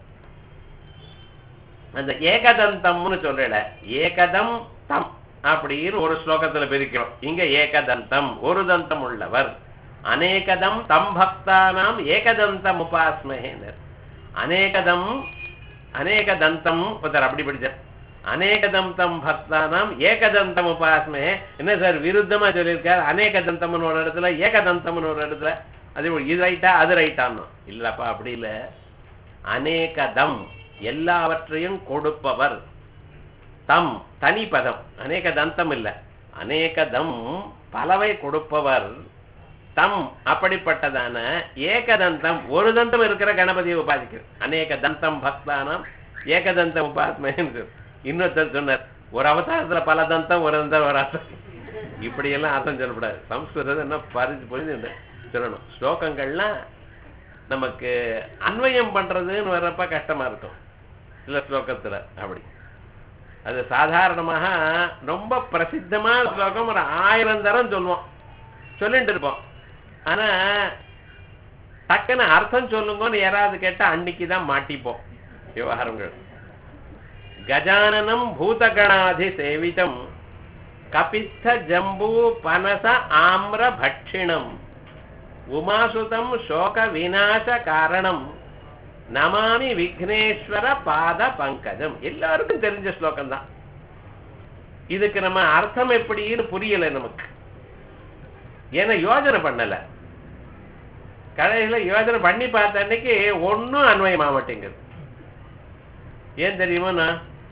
Speaker 1: அந்த ஏகதந்தம்னு சொல்லல ஏகதம் தம் அப்படின்னு ஒரு ஸ்லோகத்துல பிரிக்கிறோம் இங்க ஏகதந்தம் ஒரு தந்தம் உள்ளவர் அநேகதம் தம் பக்தானாம் ஏகதந்தம் உபாஸ்மேனர் அநேகதம் அநேகதந்தம் ஒருத்தர் அப்படி படிச்சார் அநேகதம் தம் பக்தானாம் ஏகதந்தம் உபாஸ்மே என்ன சார் விருத்தமா சொல்லியிருக்கார் அநேகதந்தம்னு ஒரு இடத்துல ஏகதந்தம்னு ஒரு இடத்துல அது இது ரைட்டா அது ரைட்டான்னு இல்லப்பா அப்படி இல்ல அநேகதம் எல்லாவற்றையும் கொடுப்பவர் தம் தனிப்பதம் அநேக தந்தம் இல்ல அநேகதம் பலவை கொடுப்பவர் தம் அப்படிப்பட்டதான ஏகதந்தம் ஒரு தந்தம் இருக்கிற கணபதியை உபாதிக்கிறது அநேக தந்தம் பக்தானம் ஏகதந்தம் உபாத்மன்னு இன்னொருத்தர் சொன்னார் ஒரு அவதாரத்துல பல தந்தம் ஒரு தந்தம் ஒரு அர்த்தம் இப்படி எல்லாம் அர்த்தம் சொல்லக்கூடாது சம்ஸ்கிருதம் என்ன பறிஞ்சு புரிஞ்சு சொல்லணும் ஸ்லோகங்கள்லாம் நமக்கு அன்வயம் பண்றதுன்னு வர்றப்ப கஷ்டமா இருக்கும் சில ஸ்லோகத்துல அப்படி அது சாதாரணமாக ரொம்ப பிரசித்தமான ஸ்லோகம் ஒரு ஆயிரம் தரம் சொல்லுவோம் சொல்லிட்டு இருப்போம் ஆனா டக்குன்னு அர்த்தம் சொல்லுங்கன்னு யாராவது கேட்டா அன்னைக்கு தான் மாட்டிப்போம் விவகாரங்கள் கஜானனம் பூதகணாதி சேவிதம் கபித்த ஜம்பூ பனச ஆம்ர பட்சிணம் உமாசுதம் சோக விநாச காரணம் நமாமி விக்னேஸ்வர பாத பங்கஜம் எல்லாருக்கும் தெரிஞ்ச ஸ்லோகம் தான் இதுக்கு நம்ம அர்த்தம் எப்படின்னு புரியல நமக்கு ஏன்னா யோஜனை பண்ணல கடைசியில யோசனை பண்ணி பார்த்த அன்னைக்கு ஒன்றும் அன்வயமாக மாட்டேங்குது ஏன் தெரியுமா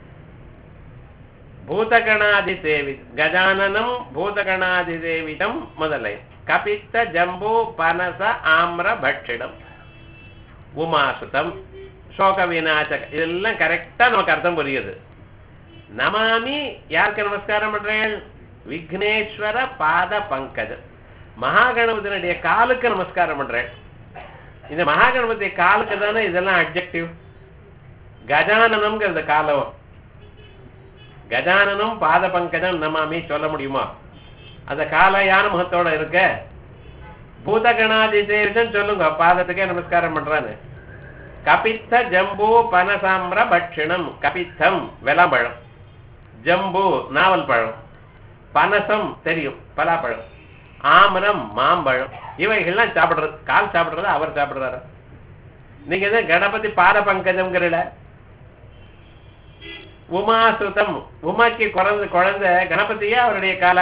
Speaker 1: பூதகணாதி சேவி கஜானனம் பூதகணாதி சேவிதம் முதலை கபித்த ஜம்பு பனச ஆம்ர பட்சிடம் உமாசுதம் சோக விநாசக இதெல்லாம் கரெக்டா நமக்கு அர்த்தம் புரியுது நமாமி யாருக்கு நமஸ்காரம் பண்றேன் விக்னேஸ்வர பாத பங்கஜ மகாகணபதியினுடைய காலுக்கு நமஸ்காரம் பண்றேன் இந்த மகாகணபதி காலுக்கு தானே இதெல்லாம் அப்ஜெக்டிவ் கஜானனம்ங்கிறது காலம் கஜானனம் பாத பங்கஜம் நமாமி சொல்ல முடியுமா அந்த காலையான முகத்தோட இருக்க பூதகணாதி சேவிதம் சொல்லுங்க பாதத்துக்கே நமஸ்காரம் பண்றான்னு கபித்த ஜம்பு பனசாம்பிர பட்சிணம் கபித்தம் வெலாம்பழம் ஜம்பு நாவல் பழம் பனசம் தெரியும் பலாப்பழம் ஆமரம் மாம்பழம் இவைகள்லாம் சாப்பிடுறது கால் சாப்பிடுறது அவர் சாப்பிடுறாரு நீங்க தான் கணபதி பாத பங்கஜம்ங்கிறல உமாசுதம் உமாக்கு குழந்தை குழந்தை கணபதியா அவருடைய காலா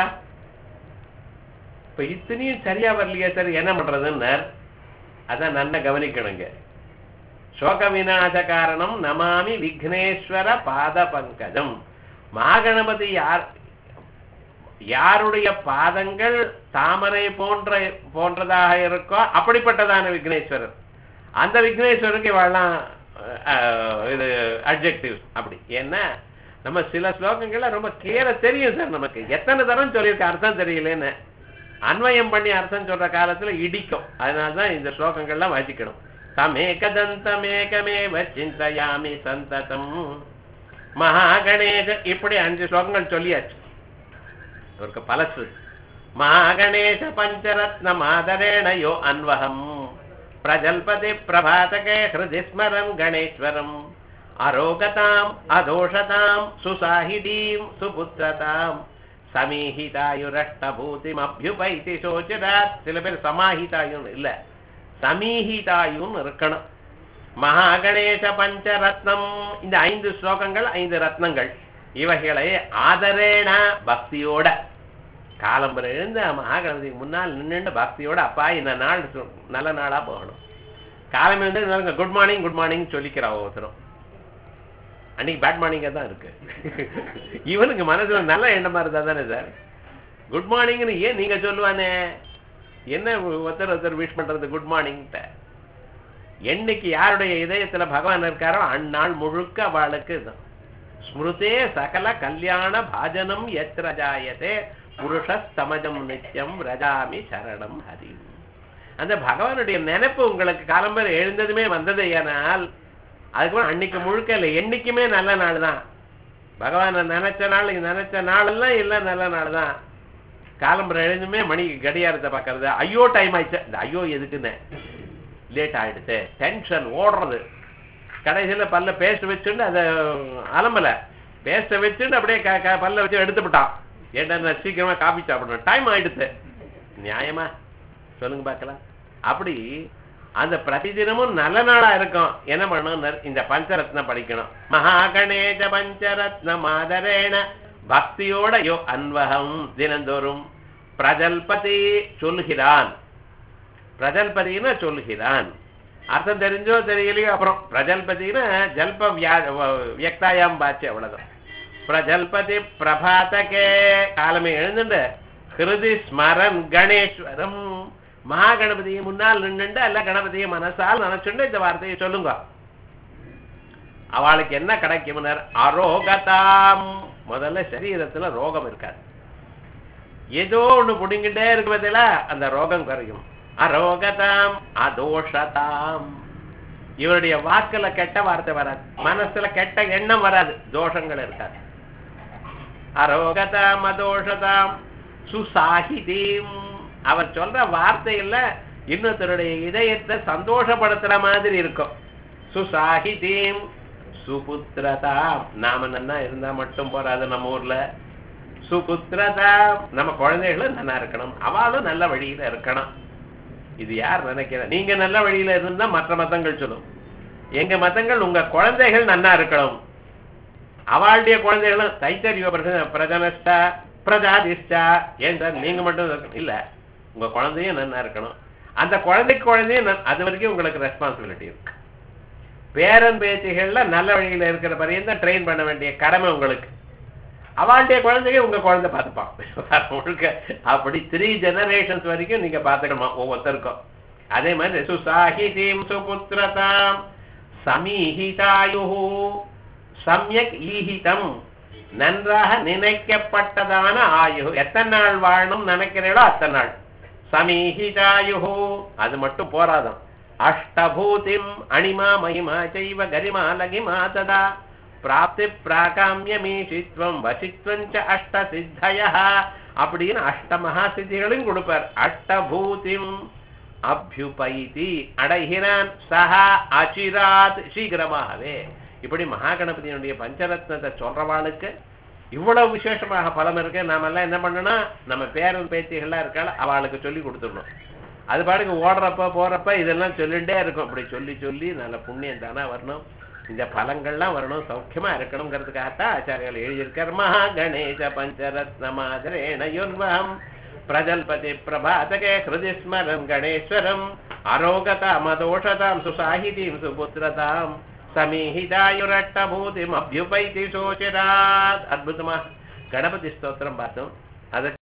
Speaker 1: இப்ப இத்தனையும் சரியா வரலையே சார் என்ன பண்றதுன்னு அதான் நல்லா கவனிக்கணுங்க சோக விநாச காரணம் நமாமி விக்னேஸ்வர பாத பங்கஜம் மகாகணபதி யார் யாருடைய பாதங்கள் தாமரை போன்ற போன்றதாக இருக்கோ அப்படிப்பட்டதான விக்னேஸ்வரர் அந்த விக்னேஸ்வரருக்கு இவெல்லாம் அஹ், இது அட்ஜெக்டிவ் அப்படி ஏன்னா நம்ம சில ஸ்லோகங்கள்ல ரொம்ப கிளியரா தெரியும் சார் நமக்கு எத்தனை தரம் சொல்லியிருக்க அர்த்தம் தெரியலன்னு அன்வயம் பண்ணி அர்த்தம் சொல்ற காலத்துல இடிக்கும் அதனாலதான் இந்த ஸ்லோகங்கள்லாம் வாசிக்கணும் தமேகதந்தமேகமேவ சிந்தயாமி சந்ததம் மகாகணேச இப்படி அஞ்சு ஸ்லோகங்கள் சொல்லியாச்சு அவருக்கு பலசு மகாகணேச பஞ்சரத்ன மாதரேண யோ அன்வகம் பிரஜல்பதி பிரபாதகே ஹிருதி ஸ்மரன் கணேஸ்வரம் அரோகதாம் அதோஷதாம் சுசாஹிடீம் சுபுத்திரதாம் சமீஹிதாயுரஷ்டபூதிம் அபியுபைதி சோச்சிராத் சில பேர் சமாஹிதாயுன்னு இல்ல சமீஹிதாயுன்னு இருக்கணும் மகாகணேச பஞ்சரத்னம் இந்த ஐந்து ஸ்லோகங்கள் ஐந்து ரத்னங்கள் இவைகளை ஆதரேன பக்தியோட காலம்பரை எழுந்து மகாகணபதிக்கு முன்னால் நின்னுண்டு பக்தியோட அப்பா இந்த நாள் சு- நல்ல நாளா போகணும் காலம் எழுந்து குட் மார்னிங் குட் மார்னிங் சொல்லிக்கிறா ஒவ்வொருத்தரும் அன்னைக்கு பேட் மார்னிங்கா தான் இருக்கு இவனுக்கு மனசுல நல்ல எண்ணமா இருந்தா தானே சார் குட் மார்னிங்னு ஏன் நீங்க சொல்லுவானே என்ன ஒருத்தர் ஒருத்தர் விஷ் பண்றது குட் மார்னிங்ட்ட என்னைக்கு யாருடைய இதயத்துல பகவான் இருக்காரோ அந்நாள் முழுக்க அவளுக்கு இதுதான் ஸ்மிருதே சகல கல்யாண பாஜனம் எத்திர ஜாயதே புருஷஸ்தமஜம் நித்யம் ரஜாமி சரணம் ஹரி அந்த பகவானுடைய நினைப்பு உங்களுக்கு காலம்பர எழுந்ததுமே வந்தது ஏனால் அதுக்கப்புறம் அன்னைக்கு முழுக்க இல்லை என்னைக்குமே நல்ல நாள் தான் பகவானை நினைச்ச நாள் நினைச்ச நாளெல்லாம் எல்லாம் நல்ல நாள் தான் காலம்பரம் எழுந்துமே மணி கடியாரத்தை பார்க்கறது ஐயோ டைம் ஆயிடுச்சு இந்த ஐயோ எதுக்குன்னு லேட் ஆயிடுச்சு டென்ஷன் ஓடுறது கடைசியில பல்ல பேஸ்ட் வச்சுட்டு அதை அலம்பல பேஸ்ட்டை வச்சுட்டு அப்படியே க- க- பல்ல வச்சு எடுத்துவிட்டான் ஏன்டா நான் சீக்கிரமா காபி சாப்பிடணும் டைம் ஆயிடுச்சு நியாயமா சொல்லுங்க பார்க்கலாம் அப்படி அந்த பிரதிதினமும் நல்ல நாளா இருக்கும் என்ன பண்ணணும் இந்த பஞ்சரத்னம் படிக்கணும் மகாகணேச பஞ்சரத்ன மாதரேன பக்தியோட யோ அன்வகம் தினந்தோறும் பிரஜல்பதி சொல்கிறான் பிரஜல்பதினா சொல்கிறான் அர்த்தம் தெரிஞ்சோ தெரியலையோ அப்புறம் பிரஜல்பதினா ஜல்ப வியா வியக்தாயாம் பாச்சு அவ்வளவுதான் பிரஜல்பதி பிரபாதகே காலமே எழுந்துண்டு ஹிருதி ஸ்மரன் கணேஸ்வரம் மகாகணபதியை முன்னால் நின்னுண்டு அல்ல கணபதியை மனசால் நினைச்சுண்டு இந்த வார்த்தையை சொல்லுங்க அவளுக்கு என்ன கிடைக்கும்னர் அரோகதாம் முதல்ல சரீரத்துல ரோகம் இருக்காது ஏதோ ஒண்ணு புடிங்கிட்டே இருக்கிறதுல அந்த ரோகம் குறையும் அரோகதாம் அதோஷதாம் இவருடைய வாக்குல கெட்ட வார்த்தை வராது மனசுல கெட்ட எண்ணம் வராது தோஷங்கள் இருக்காது அரோகதாம் அதோஷதாம் சுசாகிதீம் அவர் சொல்ற வார்த்தையில இன்னொருத்தருடைய இதயத்தை சந்தோஷப்படுத்துற மாதிரி இருக்கும் சுசாகிதீம் சுபுத்திரதாம் நாம நன்னா இருந்தா மட்டும் போறாது நம்ம ஊர்ல சுபுத்திரதா நம்ம குழந்தைகளும் நல்லா இருக்கணும் அவளும் நல்ல வழியில இருக்கணும் இது யார் நினைக்கிற நீங்க நல்ல வழியில இருந்தா மற்ற மதங்கள் சொல்லும் எங்க மதங்கள் உங்க குழந்தைகள் நன்னா இருக்கணும் அவளுடைய குழந்தைகளும் தைத்தறிவ பிரஜனஸ்டா பிரஜாதிஷ்டா ஏன் சார் நீங்க மட்டும் இருக்கணும் இல்ல உங்க குழந்தையும் நன்னா இருக்கணும் அந்த குழந்தைக்கு குழந்தையும் ந- அது வரைக்கும் உங்களுக்கு ரெஸ்பான்சிபிலிட்டி இருக்கு பேரன் பேத்திகள்ல நல்ல வழியில இருக்கிற பையன் தான் ட்ரெயின் பண்ண வேண்டிய கடமை உங்களுக்கு அவளுடைய குழந்தைங்க உங்க குழந்தை பார்த்துப்பான் முழுக்க அப்படி த்ரீ ஜெனரேஷன்ஸ் வரைக்கும் நீங்க பார்த்துக்கணுமா ஒவ்வொருத்தருக்கும் அதே மாதிரி சுசாஹிதீம் சுபுத்திரதாம் சமீஹிதாயு சம்யக் ஈஹிதம் நன்றாக நினைக்கப்பட்டதான ஆயு எத்தனை நாள் வாழணும் நினைக்கிறீங்களோ அத்தனை நாள் சமீஹிதாயு அது மட்டும் போராதம் அஷ்டபூதிம் அணிமா மகிமா செய்வ கரிமா லகிமா ததா பிராப்தி பிராகாமியமீஷித்வம் வசித்வஞ்ச அஷ்ட சித்தய அப்படின்னு அஷ்ட மகா சித்திகளையும் கொடுப்பார் அஷ்டபூதிம் அபியுபைதி அடைகிறான் சஹா அச்சிராத் சீக்கிரமாகவே இப்படி மகாகணபதியினுடைய பஞ்சரத்னத்தை சொல்றவாளுக்கு இவ்வளவு விசேஷமாக பலம் இருக்கு நாமெல்லாம் என்ன பண்ணணும் நம்ம பேரன் பேத்திகள்லாம் இருக்காள் அவளுக்கு சொல்லி கொடுத்துடணும் அது பாட்டுக்கு ஓடுறப்ப போறப்ப இதெல்லாம் சொல்லிட்டே இருக்கும் அப்படி சொல்லி சொல்லி நல்ல புண்ணியம் தானா வரணும் இந்த பலங்கள்லாம் வரணும் சௌக்கியமா இருக்கணுங்கிறதுக்காகத்தான் ஆச்சாரியால் எழுதியிருக்கார் மகா கணேச பஞ்சரத்ன மாதிரேண யுன்வம் பிரஜல்பதி பிரபாதகே ஹிருதி ஸ்மரம் கணேஸ்வரம் அரோகதாம் அதோஷதாம் சுசாஹிதீம் சுபுத்திரதாம் சமீஹிதாயுரட்டபூதிம் அபியுபைதி சோச்சிராத் அற்புதமா கணபதி ஸ்தோத்திரம் பார்த்தோம் அதை